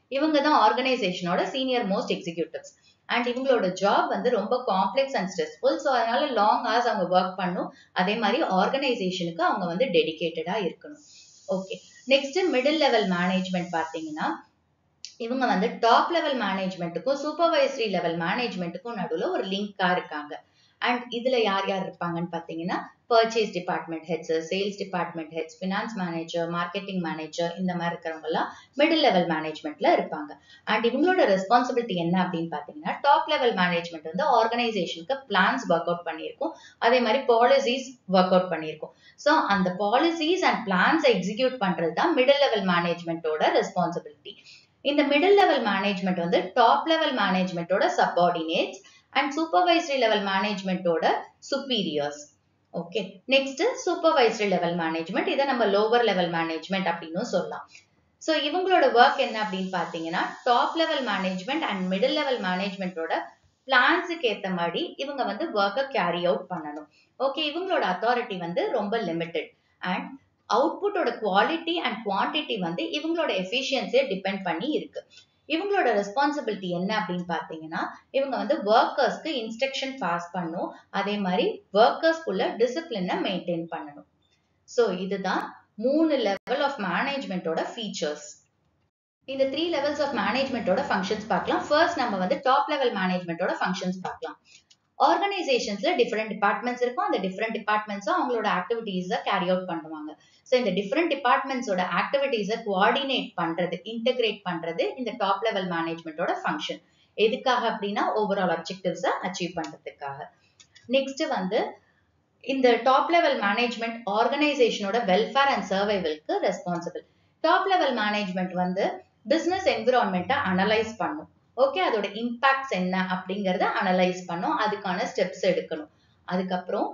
இவங்க தான் ஆர்கனைசேஷனோட சீனியர் மோஸ்ட் எக்ஸிக்யூட்டிவ்ஸ் அண்ட் இவங்களோட ஜாப் வந்து ரொம்ப காம்ப்ளெக்ஸ் அண்ட் ஸ்ட்ரெஸ்ஃபுல் ஸோ அதனால லாங் ஹவர்ஸ் அவங்க ஒர்க் பண்ணும் அதே மாதிரி ஆர்கனைசேஷனுக்கு அவங்க வந்து டெடிகேட்டடா இருக்கணும் okay next middle level management பார்த்தீங்கன்னா இவங்க வந்து டாப் லெவல் மேனேஜ்மெண்ட்டுக்கும் சூப்பர்வைசரி லெவல் மேனேஜ்மெண்ட்டுக்கும் நடுவில் ஒரு லிங்கா இருக்காங்க அண்ட் இதுல யார் யார் இருப்பாங்கன்னு பார்த்தீங்கன்னா purchase department heads sales department heads finance manager marketing manager இந்த மாதிரி இருக்கிறவங்க எல்லாம் மிடில் லெவல் மேனேஜ்மெண்ட்ல இருப்பாங்க அண்ட் இவங்களோட ரெஸ்பான்சிபிலிட்டி என்ன அப்படின்னு பார்த்தீங்கன்னா டாப் லெவல் மேனேஜ்மெண்ட் வந்து ஆர்கனைசேஷனுக்கு பிளான்ஸ் ஒர்க் அவுட் பண்ணியிருக்கும் அதே மாதிரி பாலிசிஸ் ஒர்க் அவுட் பண்ணியிருக்கும் ஸோ அந்த பாலிசிஸ் அண்ட் பிளான்ஸ் எக்ஸிக்யூட் பண்றது தான் மிடில் லெவல் மேனேஜ்மெண்ட்டோட ரெஸ்பான்சிபிலிட்டி இந்த மிடில் லெவல் மேனேஜ்மெண்ட் வந்து டாப் லெவல் மேனேஜ்மெண்ட்டோட சப்பார்டினேட்ஸ் அண்ட் சூப்பர்வைசரி லெவல் மேனேஜ்மெண்ட்டோட superiors okay next supervisory level management இதை நம்ம லோவர் லெவல் மேனேஜ்மெண்ட் அப்படின்னு சொல்லலாம் ஸோ இவங்களோட ஒர்க் என்ன அப்படின்னு பார்த்தீங்கன்னா top level management and middle level மேனேஜ்மெண்ட்டோட பிளான்ஸுக்கு ஏற்ற மாதிரி இவங்க வந்து ஒர்க்கை கேரி அவுட் பண்ணணும் ஓகே இவங்களோட அத்தாரிட்டி வந்து ரொம்ப லிமிட்டெட் அண்ட் அவுட்புட்டோட குவாலிட்டி அண்ட் குவான்டிட்டி வந்து இவங்களோட எஃபிஷியன்சியை டிபெண்ட் பண்ணி இருக்கு இவங்களோட ரெஸ்பான்சிபிலிட்டி என்ன அப்படின்னு பார்த்தீங்கன்னா இவங்க வந்து ஒர்க்கர்ஸ்க்கு இன்ஸ்ட்ரக்ஷன் பாஸ் பண்ணும் அதே மாதிரி ஒர்க்கர்ஸ்க்குள்ள டிசிப்ளினை மெயின்டைன் பண்ணணும் ஸோ இதுதான் மூணு லெவல் ஆஃப் மேனேஜ்மெண்ட்டோட ஃபீச்சர்ஸ் இந்த த்ரீ லெவல்ஸ் ஆஃப் மேனேஜ்மெண்ட்டோட ஃபங்க்ஷன்ஸ் பார்க்கலாம் ஃபர்ஸ்ட் நம்ம வந்து டாப் லெவல் மேனேஜ்மெண்ட்டோட ஃபங்க்ஷன்ஸ் பார்க்கலாம் ஆர்கனைசேஷன்ஸ்ல டிஃப்ரெண்ட் டிபார்ட்மெண்ட்ஸ் இருக்கும் அந்த டிஃப்ரெண்ட் டிபார்ட்மெண்ட்ஸும் அவங்களோட ஆக்டிவிட்டீஸை கேரி அவுட் பண்ணுவாங்க ஸோ இந்த டிஃப்ரெண்ட் டிபார்ட்மெண்ட்ஸோட ஆக்டிவிட்டீஸை கோஆர்டினேட் பண்றது இன்டகிரேட் பண்றது இந்த டாப் லெவல் மேனேஜ்மெண்ட்டோட ஃபங்க்ஷன் எதுக்காக அப்படின்னா ஓவரால் அப்ஜெக்டிவ்ஸை அச்சீவ் பண்றதுக்காக நெக்ஸ்ட் வந்து இந்த டாப் லெவல் மேனேஜ்மெண்ட் ஆர்கனைசேஷனோட வெல்ஃபேர் அண்ட் சர்வைவல்க்கு ரெஸ்பான்சிபிள் டாப் லெவல் மேனேஜ்மெண்ட் வந்து பிசினஸ் என்விரான்மெண்ட்டை அனலைஸ் பண்ணும் ஓகே அதோட இம்பாக்ட்ஸ் என்ன அப்படிங்கறத அனலைஸ் பண்ணும் அதுக்கான ஸ்டெப்ஸ் எடுக்கணும் அதுக்கப்புறம்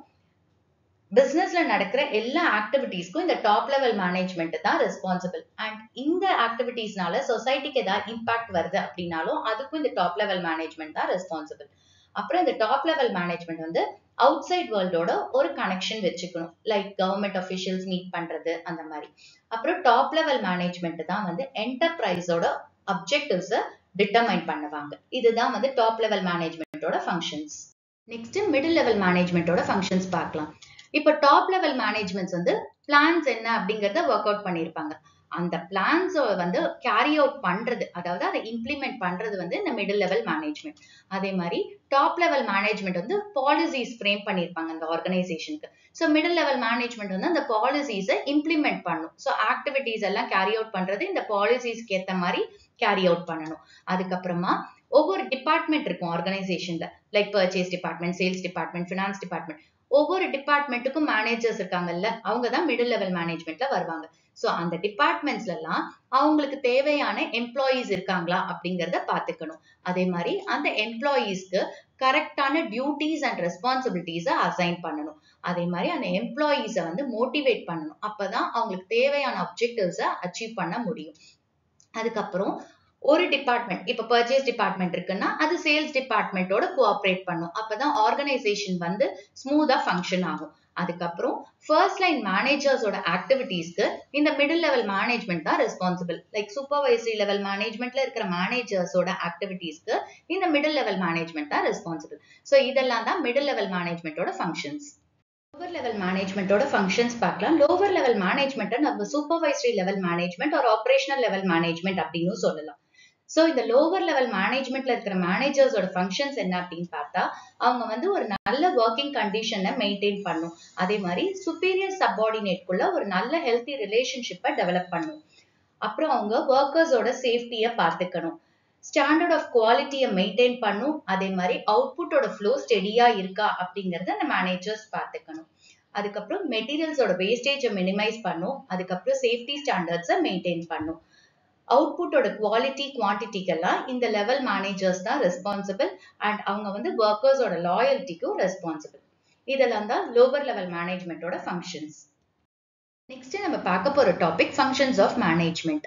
பிசினஸ்ல நடக்கிற எல்லா ஆக்டிவிட்டீஸ்க்கும் இந்த டாப் லெவல் மேனேஜ்மெண்ட் தான் ரெஸ்பான்சிபிள் அண்ட் இந்த ஆக்டிவிட்டீஸ்னால சொசைட்டிக்கு ஏதாவது இம்பாக்ட் வருது அப்படின்னாலும் அதுக்கும் இந்த டாப் லெவல் மேனேஜ்மெண்ட் தான் ரெஸ்பான்சிபிள் அப்புறம் இந்த டாப் லெவல் மேனேஜ்மெண்ட் வந்து அவுட் சைட் வேர்ல்டோட ஒரு கனெக்ஷன் வச்சுக்கணும் லைக் கவர்மெண்ட் அஃபிஷியல்ஸ் மீட் பண்றது அந்த மாதிரி அப்புறம் டாப் லெவல் மேனேஜ்மெண்ட் தான் வந்து என்டர்பிரைஸோட அப்ஜெக்டிவ்ஸை டிட்டர்மைன் பண்ணுவாங்க இதுதான் வந்து டாப் லெவல் மேனேஜ்மெண்ட்டோட ஃபங்க்ஷன்ஸ் நெக்ஸ்ட் மிடில் லெவல் மேனேஜ்மெண்ட்டோட ஃபங்க்ஷன்ஸ் பார்க்கலாம் இப்போ டாப் லெவல் மேனேஜ்மெண்ட்ஸ் வந்து பிளான்ஸ் என்ன அப்படிங்கறத ஒர்க் அவுட் பண்ணியிருப்பாங்க அந்த பிளான்ஸ் வந்து கேரி அவுட் பண்றது அதாவது அதை இம்ப்ளிமெண்ட் பண்றது வந்து இந்த மிடில் லெவல் மேனேஜ்மெண்ட் அதே மாதிரி டாப் லெவல் மேனேஜ்மெண்ட் வந்து பாலிசிஸ் ஃப்ரேம் பண்ணியிருப்பாங்க அந்த ஆர்கனைசேஷனுக்கு ஸோ மிடில் லெவல் மேனேஜ்மெண்ட் வந்து அந்த பாலிசிஸை இம்ப்ளிமெண்ட் பண்ணும் ஸோ ஆக்டிவிட்டீஸ் எல்லாம் கேரி அவுட் பண்றது இந்த பாலிசிஸ்க்கு ஏற்ற மாதிரி கேரி அவுட் பண்ணணும் அதுக்கப்புறமா ஒவ்வொரு டிபார்ட்மெண்ட் இருக்கும் ஆர்கனைசேஷன்ல like purchase department sales department finance department ஒவ்வொரு டிபார்ட்மெண்ட்டுக்கும் மேனேஜர்ஸ் இருக்காங்கல்ல அவங்க தான் மிடில் லெவல் மேனேஜ்மெண்ட்ல வருவாங்க ஸோ அந்த டிபார்ட்மெண்ட்ஸ்ல எல்லாம் அவங்களுக்கு தேவையான எம்ப்ளாயீஸ் இருக்காங்களா அப்படிங்கிறத பார்த்துக்கணும் அதே மாதிரி அந்த எம்ப்ளாயீஸ்க்கு கரெக்டான டியூட்டிஸ் அண்ட் ரெஸ்பான்சிபிலிட்டிஸை அசைன் பண்ணணும் அதே மாதிரி அந்த எம்ப்ளாயீஸை வந்து மோட்டிவேட் பண்ணணும் அப்பதான் அவங்களுக்கு தேவையான அப்ஜெக்டிவ்ஸை அச்சீவ் பண்ண முடியும் அதுக்கப்புறம் ஒரு டிபார்ட்மெண்ட் இப்ப பர்ச்சேஸ் டிபார்ட்மெண்ட் இருக்குன்னா அது சேல்ஸ் டிபார்ட்மெண்ட்டோட கோஆப்ரேட் பண்ணும் அப்பதான் ஆர்கனைசேஷன் வந்து ஸ்மூதா ஃபங்க்ஷன் ஆகும் அதுக்கப்புறம் ஃபர்ஸ்ட் லைன் மேனேஜர்ஸோட ஆக்டிவிட்டீஸ்க்கு இந்த மிடில் லெவல் மேனேஜ்மெண்ட் தான் ரெஸ்பான்சிபிள் லைக் சூப்பர்வைசரி லெவல் மேனேஜ்மெண்ட்ல இருக்கிற மேனேஜர்ஸோட ஆக்டிவிட்டீஸ்க்கு இந்த மிடில் லெவல் மேனேஜ்மெண்ட் தான் ரெஸ்பான்சிபிள் ஸோ இதெல்லாம் தான் மிடில் லெவல் மேனேஜ்மெண்ட்டோட ஃபங்க்ஷன்ஸ் லோவர் லெவல் மேனேஜ்மெண்ட்டோட ஃபங்க்ஷன்ஸ் பார்க்கலாம் லோவர் லெவல் மேனேஜ்மெண்ட்டை நம்ம சூப்பர்வைசரி லெவல் மேனேஜ்மெண்ட் ஒரு ஆப்ரேஷனல் லெவல் மேனேஜ்மெண்ட் அப்படின்னு சொல்லலாம் ஸோ இந்த லோவர் லெவல் மேனேஜ்மெண்ட்ல இருக்கிற மேனேஜர்ஸோட ஃபங்க்ஷன்ஸ் என்ன அப்படின்னு பார்த்தா அவங்க வந்து ஒரு நல்ல ஒர்க்கிங் கண்டிஷனை மெயின்டைன் பண்ணும் அதே மாதிரி சுப்பீரியர் சப்பார்டினேட்குள்ள ஒரு நல்ல ஹெல்த்தி ரிலேஷன்ஷிப்பை டெவலப் பண்ணும் அப்புறம் அவங்க ஒர்க்கர்ஸோட சேஃப்டியை பார்த்துக்கணும் ஸ்டாண்டர்ட் ஆஃப் குவாலிட்டியை மெயின்டைன் பண்ணும் அதே மாதிரி அவுட்புட்டோட ஃப்ளோ ஸ்டெடியா இருக்கா அப்படிங்கறத அந்த மேனேஜர்ஸ் பார்த்துக்கணும் அதுக்கப்புறம் மெட்டீரியல்ஸோட வேஸ்டேஜை மினிமைஸ் பண்ணும் அதுக்கப்புறம் சேஃப்டி ஸ்டாண்டர்ட்ஸை மெயின்டைன் பண்ணும் அவுட்புட்டோட குவாலிட்டி குவான்டிட்டிக்கெல்லாம் இந்த லெவல் மேனேஜர்ஸ் தான் ரெஸ்பான்சிபிள் அண்ட் அவங்க வந்து ஒர்க்கர்ஸோட லாயல்ட்டிக்கும் ரெஸ்பான்சிபிள் இதெல்லாம் தான் லோவர் லெவல் மேனேஜ்மெண்ட்டோட ஃபங்க்ஷன்ஸ் நெக்ஸ்ட் நம்ம பார்க்க போற டாபிக் ஃபங்க்ஷன்ஸ் ஆஃப் மேனேஜ்மெண்ட்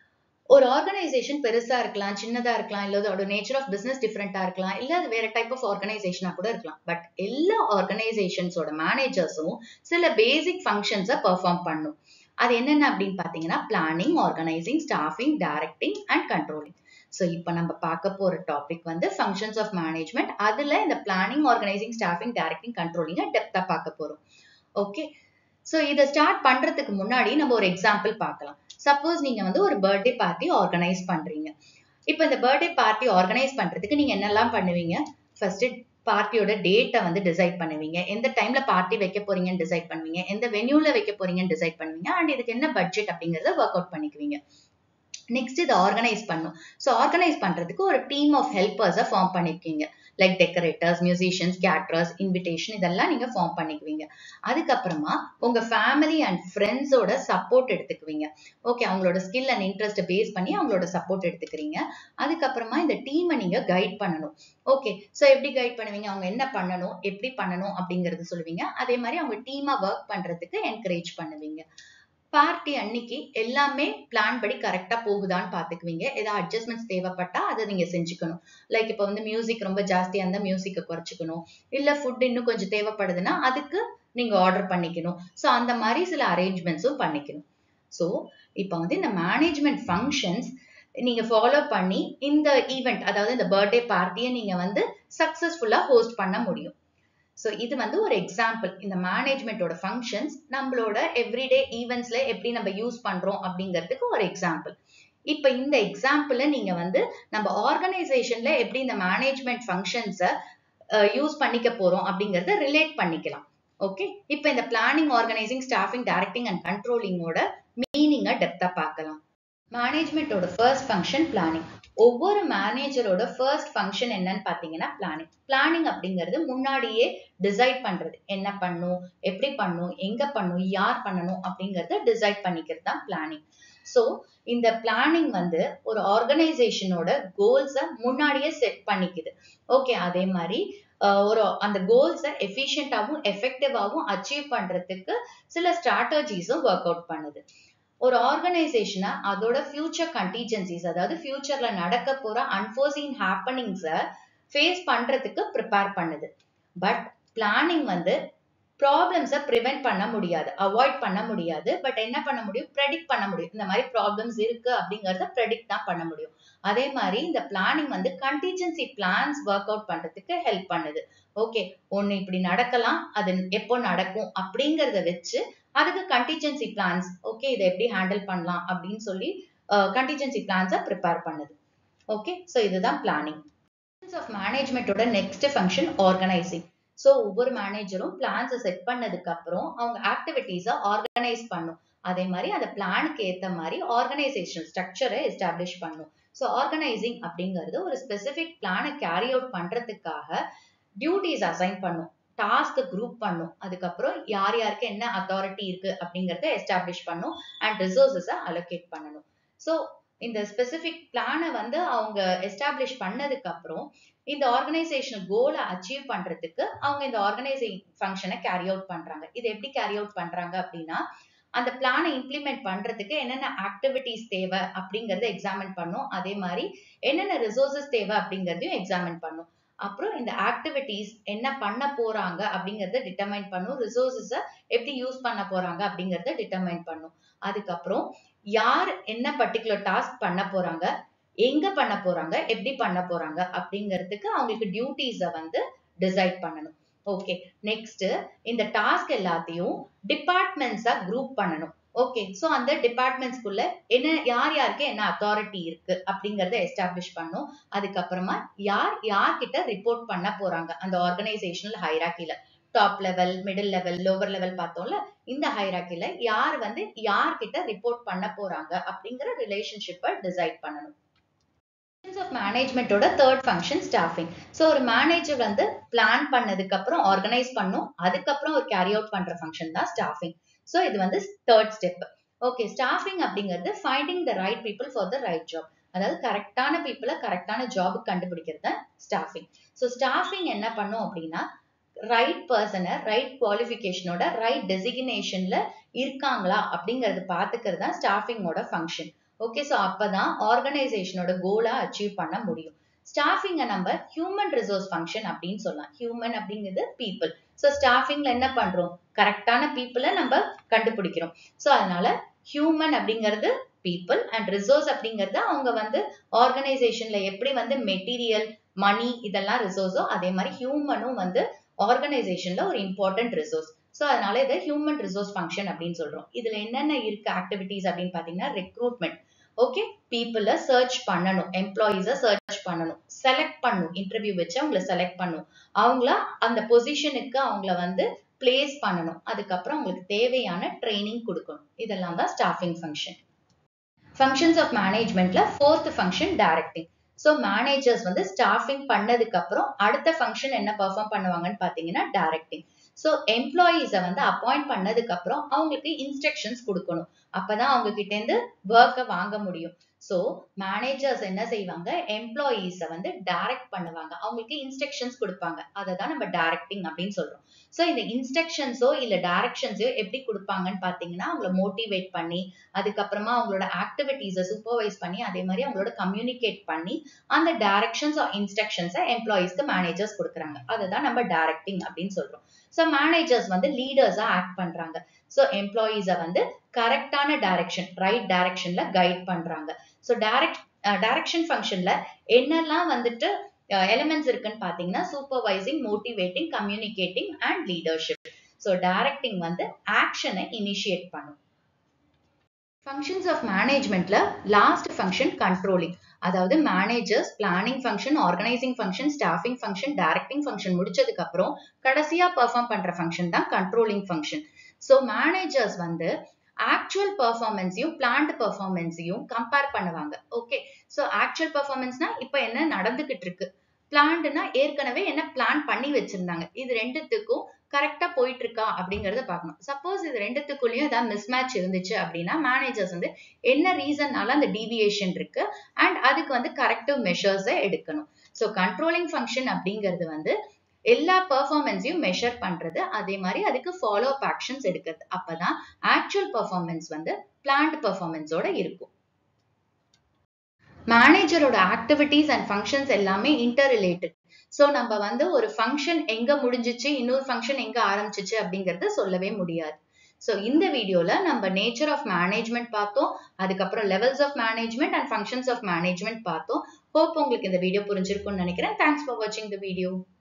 ஒரு ஆர்கனைசேஷன் பெருசா இருக்கலாம் சின்னதா இருக்கலாம் இல்ல அதோட நேச்சர் ஆஃப் பிசினஸ் டிஃப்ரெண்டா இருக்கலாம் இல்ல அது வேற டைப் ஆஃப் ஆர்கனைசேஷனா கூட இருக்கலாம் பட் எல்லா ஆர்கனைசேஷன்ஸோட மேனேஜர்ஸும் சில பேசிக் ஃபங்க்ஷன்ஸை பெர்ஃபார்ம் பண்ணும் அது என்னென்ன அப்படின்னு பார்த்தீங்கன்னா planning organising staffing directing and controlling so இப்போ நம்ம பார்க்க போற டாபிக் வந்து ஃபங்க்ஷன்ஸ் ஆஃப் மேனேஜ்மெண்ட் அதுல இந்த பிளானிங் ஆர்கனைசிங் ஸ்டாஃபிங் டைரக்டிங் கண்ட்ரோலிங்கை டெப்தா பார்க்க போறோம் ஓகே ஸோ இதை ஸ்டார்ட் பண்றதுக்கு முன்னாடி நம்ம ஒரு எக்ஸாம்பிள் பார்க்கலாம் சப்போஸ் நீங்க வந்து ஒரு பர்த்டே பார்ட்டி ஆர்கனைஸ் பண்றீங்க இப்போ இந்த பர்த்டே பார்ட்டி ஆர்கனைஸ் பண்றதுக்கு நீங்க என்னெல்லாம் பண்ணுவீங்க ஃபர்ஸ்ட் பார்ட்டியோட டேட்டை வந்து டிசைட் பண்ணுவீங்க எந்த டைம்ல பார்ட்டி வைக்க போறீங்கன்னு டிசைட் பண்ணுவீங்க எந்த வென்யூல வைக்க போறீங்கன்னு டிசைட் பண்ணுவீங்க அண்ட் இதுக்கு என்ன பட்ஜெட் அப்படிங்கறத ஒர்க் அவுட் பண்ணிக்குவீங்க நெக்ஸ்ட் இதை ஆர்கனைஸ் பண்ணும் ஸோ ஆர்கனைஸ் பண்றதுக்கு ஒரு டீம் ஆஃப் ஹெல்பர்ஸை ஃபார்ம் பண்ணிருக்கீங்க like decorators musicians caterers invitation இதெல்லாம் நீங்க ஃபார்ம் பண்ணிக்குவீங்க அதுக்கப்புறமா உங்க ஃபேமிலி அண்ட் ஃப்ரெண்ட்ஸோட சப்போர்ட் எடுத்துக்குவீங்க ஓகே அவங்களோட ஸ்கில் அண்ட் இன்ட்ரெஸ்ட் பேஸ் பண்ணி அவங்களோட சப்போர்ட் எடுத்துக்கிறீங்க அதுக்கப்புறமா இந்த டீமை நீங்க கைட் பண்ணணும் ஓகே ஸோ எப்படி கைட் பண்ணுவீங்க அவங்க என்ன பண்ணணும் எப்படி பண்ணணும் அப்படிங்கறது சொல்லுவீங்க அதே மாதிரி அவங்க டீமா ஒர்க் பண்றதுக்கு என்கரேஜ் பண்ணுவீங்க பார்ட்டி அன்னைக்கு எல்லாமே பிளான் படி கரெக்டா போகுதான்னு பாத்துக்குவீங்க ஏதாவது அட்ஜஸ்ட்மெண்ட்ஸ் தேவைப்பட்டா அதை நீங்க செஞ்சுக்கணும் லைக் இப்போ வந்து மியூசிக் ரொம்ப ஜாஸ்தியா இருந்தா மியூசிக்கை குறைச்சிக்கணும் இல்ல ஃபுட் இன்னும் கொஞ்சம் தேவைப்படுதுன்னா அதுக்கு நீங்க ஆர்டர் பண்ணிக்கணும் ஸோ அந்த மாதிரி சில அரேஞ்ச்மெண்ட்ஸும் பண்ணிக்கணும் ஸோ இப்போ வந்து இந்த மேனேஜ்மெண்ட் ஃபங்க்ஷன்ஸ் நீங்க ஃபாலோ பண்ணி இந்த ஈவெண்ட் அதாவது இந்த பர்த்டே பார்ட்டியை நீங்க வந்து சக்சஸ்ஃபுல்லா ஹோஸ்ட் பண்ண முடியும் ஸோ இது வந்து ஒரு எக்ஸாம்பிள் இந்த மேனேஜ்மெண்ட்டோட ஃபங்க்ஷன்ஸ் நம்மளோட எவ்ரிடே ஈவெண்ட்ஸ்ல எப்படி நம்ம யூஸ் பண்றோம் அப்படிங்கிறதுக்கு ஒரு எக்ஸாம்பிள் இப்போ இந்த எக்ஸாம்பிள நீங்க வந்து நம்ம ஆர்கனைசேஷன்ல எப்படி இந்த மேனேஜ்மெண்ட் ஃபங்க்ஷன்ஸை யூஸ் பண்ணிக்க போறோம் அப்படிங்கறத ரிலேட் பண்ணிக்கலாம் ஓகே இப்போ இந்த planning organising staffing directing and கண்ட்ரோலிங்கோட மீனிங்கை டெப்தா பார்க்கலாம் மேனேஜ்மெண்ட்டோட ஃபர்ஸ்ட் ஃபங்க்ஷன் பிளானிங் ஒவ்வொரு மேனேஜரோட ஃபர்ஸ்ட் ஃபங்க்ஷன் என்னன்னு பார்த்தீங்கன்னா பிளானிங் பிளானிங் அப்படிங்கிறது முன்னாடியே டிசைட் பண்றது என்ன பண்ணும் எப்படி பண்ணும் எங்க பண்ணும் யார் பண்ணணும் அப்படிங்கறத டிசைட் பண்ணிக்கிறது தான் பிளானிங் ஸோ இந்த பிளானிங் வந்து ஒரு ஆர்கனைசேஷனோட கோல்ஸை முன்னாடியே செட் பண்ணிக்குது ஓகே அதே மாதிரி ஒரு அந்த கோல்ஸை எஃபிஷியண்டாகவும் எஃபெக்டிவாகவும் அச்சீவ் பண்றதுக்கு சில ஸ்ட்ராட்டஜிஸும் ஒர்க் அவுட் பண்ணுது ஒரு ஆர்கனைசேஷனை அதோட ஃபியூச்சர் கண்டிஜென்சிஸ் அதாவது ஃபியூச்சர்ல நடக்க போற அன்ஃபோர்சீன் ஹேப்பனிங்ஸை ஃபேஸ் பண்றதுக்கு ப்ரிப்பேர் பண்ணுது பட் பிளானிங் வந்து ப்ராப்ளம்ஸை ப்ரிவென்ட் பண்ண முடியாது அவாய்ட் பண்ண முடியாது பட் என்ன பண்ண முடியும் ப்ரெடிக்ட் பண்ண முடியும் இந்த மாதிரி ப்ராப்ளம்ஸ் இருக்கு அப்படிங்கறத ப்ரெடிக்ட் தான் பண்ண முடியும் அதே மாதிரி இந்த பிளானிங் வந்து கண்டிஜென்சி பிளான்ஸ் ஒர்க் அவுட் பண்றதுக்கு ஹெல்ப் பண்ணுது ஓகே ஒன்னு இப்படி நடக்கலாம் அது எப்போ நடக்கும் அப்படிங்கறத வச்சு அதுக்கு கண்டிஜென்சி பிளான்ஸ் ஓகே இதை எப்படி ஹேண்டில் பண்ணலாம் அப்படின்னு சொல்லி கண்டிஜென்சி பிளான்ஸை ப்ரிப்பேர் பண்ணுது ஓகே ஸோ இதுதான் பிளானிங் ஆஃப் மேனேஜ்மெண்ட்டோட நெக்ஸ்ட் ஃபங்க்ஷன் ஆர்கனைசிங் ஸோ ஒவ்வொரு மேனேஜரும் பிளான்ஸை செட் பண்ணதுக்கு அப்புறம் அவங்க ஆக்டிவிட்டீஸை ஆர்கனைஸ் பண்ணும் அதே மாதிரி அந்த பிளானுக்கு ஏற்ற மாதிரி ஆர்கனைசேஷன் ஸ்ட்ரக்சரை எஸ்டாப்ளிஷ் பண்ணும் ஸோ ஆர்கனைசிங் அப்படிங்கிறது ஒரு ஸ்பெசிஃபிக் பிளானை கேரி அவுட் பண்றதுக்காக டியூட்டிஸ் அசைன் பண்ணும் டாஸ்க் குரூப் பண்ணும் அதுக்கப்புறம் யார் யாருக்கு என்ன அத்தாரிட்டி இருக்கு அப்படிங்கறத எஸ்டாப்ளிஷ் பண்ணும் அண்ட் ரிசோர்ஸஸை அலோகேட் பண்ணணும் ஸோ இந்த ஸ்பெசிபிக் பிளானை வந்து அவங்க எஸ்டாப்ளிஷ் பண்ணதுக்கு அப்புறம் இந்த ஆர்கனைசேஷனல் கோலை அச்சீவ் பண்றதுக்கு அவங்க இந்த ஆர்கனைசிங் ஃபங்க்ஷனை கேரி அவுட் பண்றாங்க இது எப்படி கேரி அவுட் பண்றாங்க அப்படின்னா அந்த பிளானை இம்ப்ளிமெண்ட் பண்றதுக்கு என்னென்ன ஆக்டிவிட்டிஸ் தேவை அப்படிங்கறத எக்ஸாமின் பண்ணும் அதே மாதிரி என்னென்ன ரிசோர்சஸ் தேவை அப்படிங்கறதையும் எக்ஸாமின் பண்ணும் அப்புறம் இந்த ஆக்டிவிட்டிஸ் என்ன பண்ண போறாங்க அப்படிங்கறத டிட்டர்மைன் பண்ணும் ரிசோர்சஸ எப்படி யூஸ் பண்ண போறாங்க அப்படிங்கறத டிட்டர்மைன் பண்ணும் அதுக்கப்புறம் யார் என்ன பர்டிகுலர் டாஸ்க் பண்ண போறாங்க எங்க பண்ண போறாங்க எப்படி பண்ண போறாங்க அப்படிங்கிறதுக்கு அவங்களுக்கு டியூட்டிஸ வந்து டிசைட் பண்ணணும் ஓகே நெக்ஸ்ட் இந்த டாஸ்க் எல்லாத்தையும் டிபார்ட்மெண்ட்ஸா குரூப் பண்ணணும் ஓகே சோ அந்த டிபார்ட்மெண்ட்ஸ்குள்ள என்ன யார் யாருக்கு என்ன அத்தாரிட்டி இருக்கு அப்படிங்கறத எஸ்டாப்ளிஷ் பண்ணும் அதுக்கப்புறமா யார் யார்கிட்ட ரிப்போர்ட் பண்ண போறாங்க அந்த ஆர்கனைசேஷனல் ஹைராக்கில top level middle level lower level பார்த்தோம்ல இந்த ஹைராக்கில யார் வந்து யார்கிட்ட ரிப்போர்ட் பண்ண போறாங்க அப்படிங்கிற ரிலேஷன்ஷிப்பை டிசைட் பண்ணணும் ஆஃப் மேனேஜ்மெண்ட்டோட தேர்ட் ஃபங்க்ஷன் ஸ்டாஃபிங் ஸோ ஒரு மேனேஜர் வந்து பிளான் பண்ணதுக்கு அப்புறம் ஆர்கனைஸ் பண்ணும் அதுக்கப்புறம் ஒரு கேரி அவுட் பண்ற ஃபங்க்ஷன் தான் ஸ்டாஃபிங் ஸோ இது வந்து தேர்ட் ஸ்டெப் ஓகே ஸ்டாஃபிங் அப்படிங்கிறது finding the right people for the right job அதாவது கரெக்டான பீப்புளை கரெக்டான ஜாபுக்கு கண்டுபிடிக்கிறது தான் ஸ்டாஃபிங் ஸோ ஸ்டாஃபிங் என்ன பண்ணும் அப்படின்னா ரைட் பர்சனை ரைட் குவாலிஃபிகேஷனோட ரைட் டெசிக்னேஷன்ல இருக்காங்களா அப்படிங்கறது பாத்துக்கிறது தான் ஸ்டாஃபிங்கோட ஃபங்க்ஷன் ஓகே ஸோ அப்பதான் ஆர்கனைசேஷனோட கோலை அச்சீவ் பண்ண முடியும் ஸ்டாஃபிங்கை நம்ம ஹியூமன் ரிசோர்ஸ் ஃபங்க்ஷன் அப்படின்னு சொல்லலாம் ஹியூமன் அப்படிங்கிறது பீப்புள் ஸோ ஸ்டாஃபிங்ல என்ன பண்றோம் கரெக்டான பீப்புளை நம்ம கண்டுபிடிக்கிறோம் ஸோ அதனால ஹியூமன் அப்படிங்கிறது பீப்புள் அண்ட் ரிசோர்ஸ் அப்படிங்கிறது அவங்க வந்து ஆர்கனைசேஷன்ல எப்படி வந்து மெட்டீரியல் மணி இதெல்லாம் ரிசோர்ஸோ அதே மாதிரி ஹியூமனும் வந்து ஆர்கனைசேஷன்ல ஒரு இம்பார்ட்டன்ட் ரிசோர்ஸ் ஸோ அதனால இதை ஹியூமன் ரிசோர்ஸ் ஃபங்க்ஷன் அப்படின்னு சொல்றோம் இதுல என்னென்ன இருக்கு ஆக்டிவிட்டிஸ் அப்படின்னு பாத்தீங்கன்னா ரெக்ரூட்மெண்ட் ஓகே பீப்புளை சர்ச் பண்ணணும் எம்ப்ளாயீஸை சர்ச் பண்ணணும் செலக்ட் பண்ணும் இன்டர்வியூ வச்சு அவங்கள செலக்ட் பண்ணும் அவங்கள அந்த பொசிஷனுக்கு அவங்கள வந்து பிளேஸ் பண்ணணும் அதுக்கப்புறம் அவங்களுக்கு தேவையான ட்ரைனிங் கொடுக்கணும் இதெல்லாம் தான் ஸ்டாஃபிங் ஃபங்க்ஷன் ஃபங்க்ஷன்ஸ் ஆஃப் மேனேஜ்மெண்ட்ல fourth function directing so managers வந்து ஸ்டாஃபிங் பண்ணதுக்கு அப்புறம் அடுத்த ஃபங்க்ஷன் என்ன பெர்ஃபார்ம் பண்ணுவாங்கன்னு பார்த்தீங்கன்னா டைரக்டிங் ஸோ எம்ப்ளாயீஸை வந்து அப்பாயிண்ட் பண்ணதுக்கு அப்புறம் அவங்களுக்கு இன்ஸ்ட்ரக்ஷன்ஸ் கொடுக்கணும் அப்பதான் அவங்க கிட்ட இருந்து ஒர்க்கை வாங்க முடியும் ஸோ மேனேஜர்ஸ் என்ன செய்வாங்க எம்ப்ளாயீஸை வந்து டைரக்ட் பண்ணுவாங்க அவங்களுக்கு இன்ஸ்ட்ரக்ஷன்ஸ் கொடுப்பாங்க அதை தான் நம்ம டைரக்டிங் அப்படின்னு சொல்றோம் ஸோ இந்த இன்ஸ்ட்ரக்ஷன்ஸோ இல்லை டைரக்ஷன்ஸோ எப்படி கொடுப்பாங்கன்னு பார்த்தீங்கன்னா அவங்கள மோட்டிவேட் பண்ணி அதுக்கப்புறமா அவங்களோட ஆக்டிவிட்டீஸை சூப்பர்வைஸ் பண்ணி அதே மாதிரி அவங்களோட கம்யூனிகேட் பண்ணி அந்த டைரக்ஷன்ஸ் ஆர் இன்ஸ்ட்ரக்ஷன்ஸை எம்ப்ளாயீஸ்க்கு மேனேஜர்ஸ் கொடுக்குறாங்க அதை தான் நம்ம டைரக்டிங் அப்படின்னு சொல்றோம் ஸோ மேனேஜர்ஸ் வந்து லீடர்ஸா ஆக்ட் பண்றாங்க ஸோ எம்ப்ளாயீஸை வந்து கரெக்டான டைரக்ஷன் ரைட் டைரக்ஷன்ல கைட் பண்றாங்க ஸோ டைரக்ட் டைரக்ஷன் ஃபங்க்ஷன்ல என்னெல்லாம் வந்துட்டு எலிமெண்ட்ஸ் இருக்குன்னு பாத்தீங்கன்னா supervising motivating communicating and leadership so directing வந்து ஆக்ஷனை இனிஷியேட் பண்ணும் ஃபங்க்ஷன்ஸ் ஆஃப் மேனேஜ்மெண்ட்ல லாஸ்ட் ஃபங்க்ஷன் கண்ட்ரோலிங் அதாவது managers planning function organising function staffing function directing function முடிச்சதுக்கு அப்புறம் கடைசியா பெர்ஃபார்ம் பண்ற ஃபங்க்ஷன் தான் கண்ட்ரோலிங் ஃபங்க்ஷன் ஸோ மேனேஜர்ஸ் வந்து ஆக்சுவல் பெர்ஃபார்மன்ஸையும் பிளான்ட் பெர்ஃபார்மன்ஸையும் கம்பேர் பண்ணுவாங்க ஓகே ஸோ ஆக்சுவல் பெர்ஃபார்மன்ஸ்னா இப்போ என்ன நடந்துகிட்டு இருக்கு பிளான்ட்னா ஏற்கனவே என்ன பிளான் பண்ணி வச்சிருந்தாங்க இது ரெண்டுத்துக்கும் கரெக்டா போயிட்டு இருக்கா அப்படிங்கறத பார்க்கணும் சப்போஸ் இது ரெண்டுத்துக்குள்ளேயும் ஏதாவது மிஸ் மேட்ச் இருந்துச்சு அப்படின்னா மேனேஜர்ஸ் வந்து என்ன ரீசன்னால அந்த டீவியேஷன் இருக்கு அண்ட் அதுக்கு வந்து கரெக்டிவ் மெஷர்ஸை எடுக்கணும் ஸோ கண்ட்ரோலிங் ஃபங்க்ஷன் அப்படிங்கிறது வந்து எல்லா பெர்ஃபார்மன்ஸையும் மெஷர் பண்றது அதே மாதிரி அதுக்கு ஃபாலோ அப் ஆக்ஷன்ஸ் எடுக்கிறது அப்பதான் ஆக்சுவல் பெர்ஃபார்மன்ஸ் வந்து பிளான்ட் பெர்ஃபார்மன்ஸோட இருக்கும் மேனேஜரோட ஆக்டிவிட்டீஸ் அண்ட் ஃபங்க்ஷன்ஸ் எல்லாமே இன்டர் ரிலேட்டட் ஸோ நம்ம வந்து ஒரு ஃபங்க்ஷன் எங்க முடிஞ்சிச்சு இன்னொரு ஃபங்க்ஷன் எங்க ஆரம்பிச்சிச்சு அப்படிங்கறத சொல்லவே முடியாது ஸோ இந்த வீடியோல நம்ம நேச்சர் ஆஃப் மேனேஜ்மெண்ட் பார்த்தோம் அதுக்கப்புறம் levels of management and functions of management பார்த்தோம் ஹோப் உங்களுக்கு இந்த வீடியோ புரிஞ்சிருக்கும்னு நினைக்கிறேன் தேங்க்ஸ் ஃபார் வாட்சிங் த வீடியோ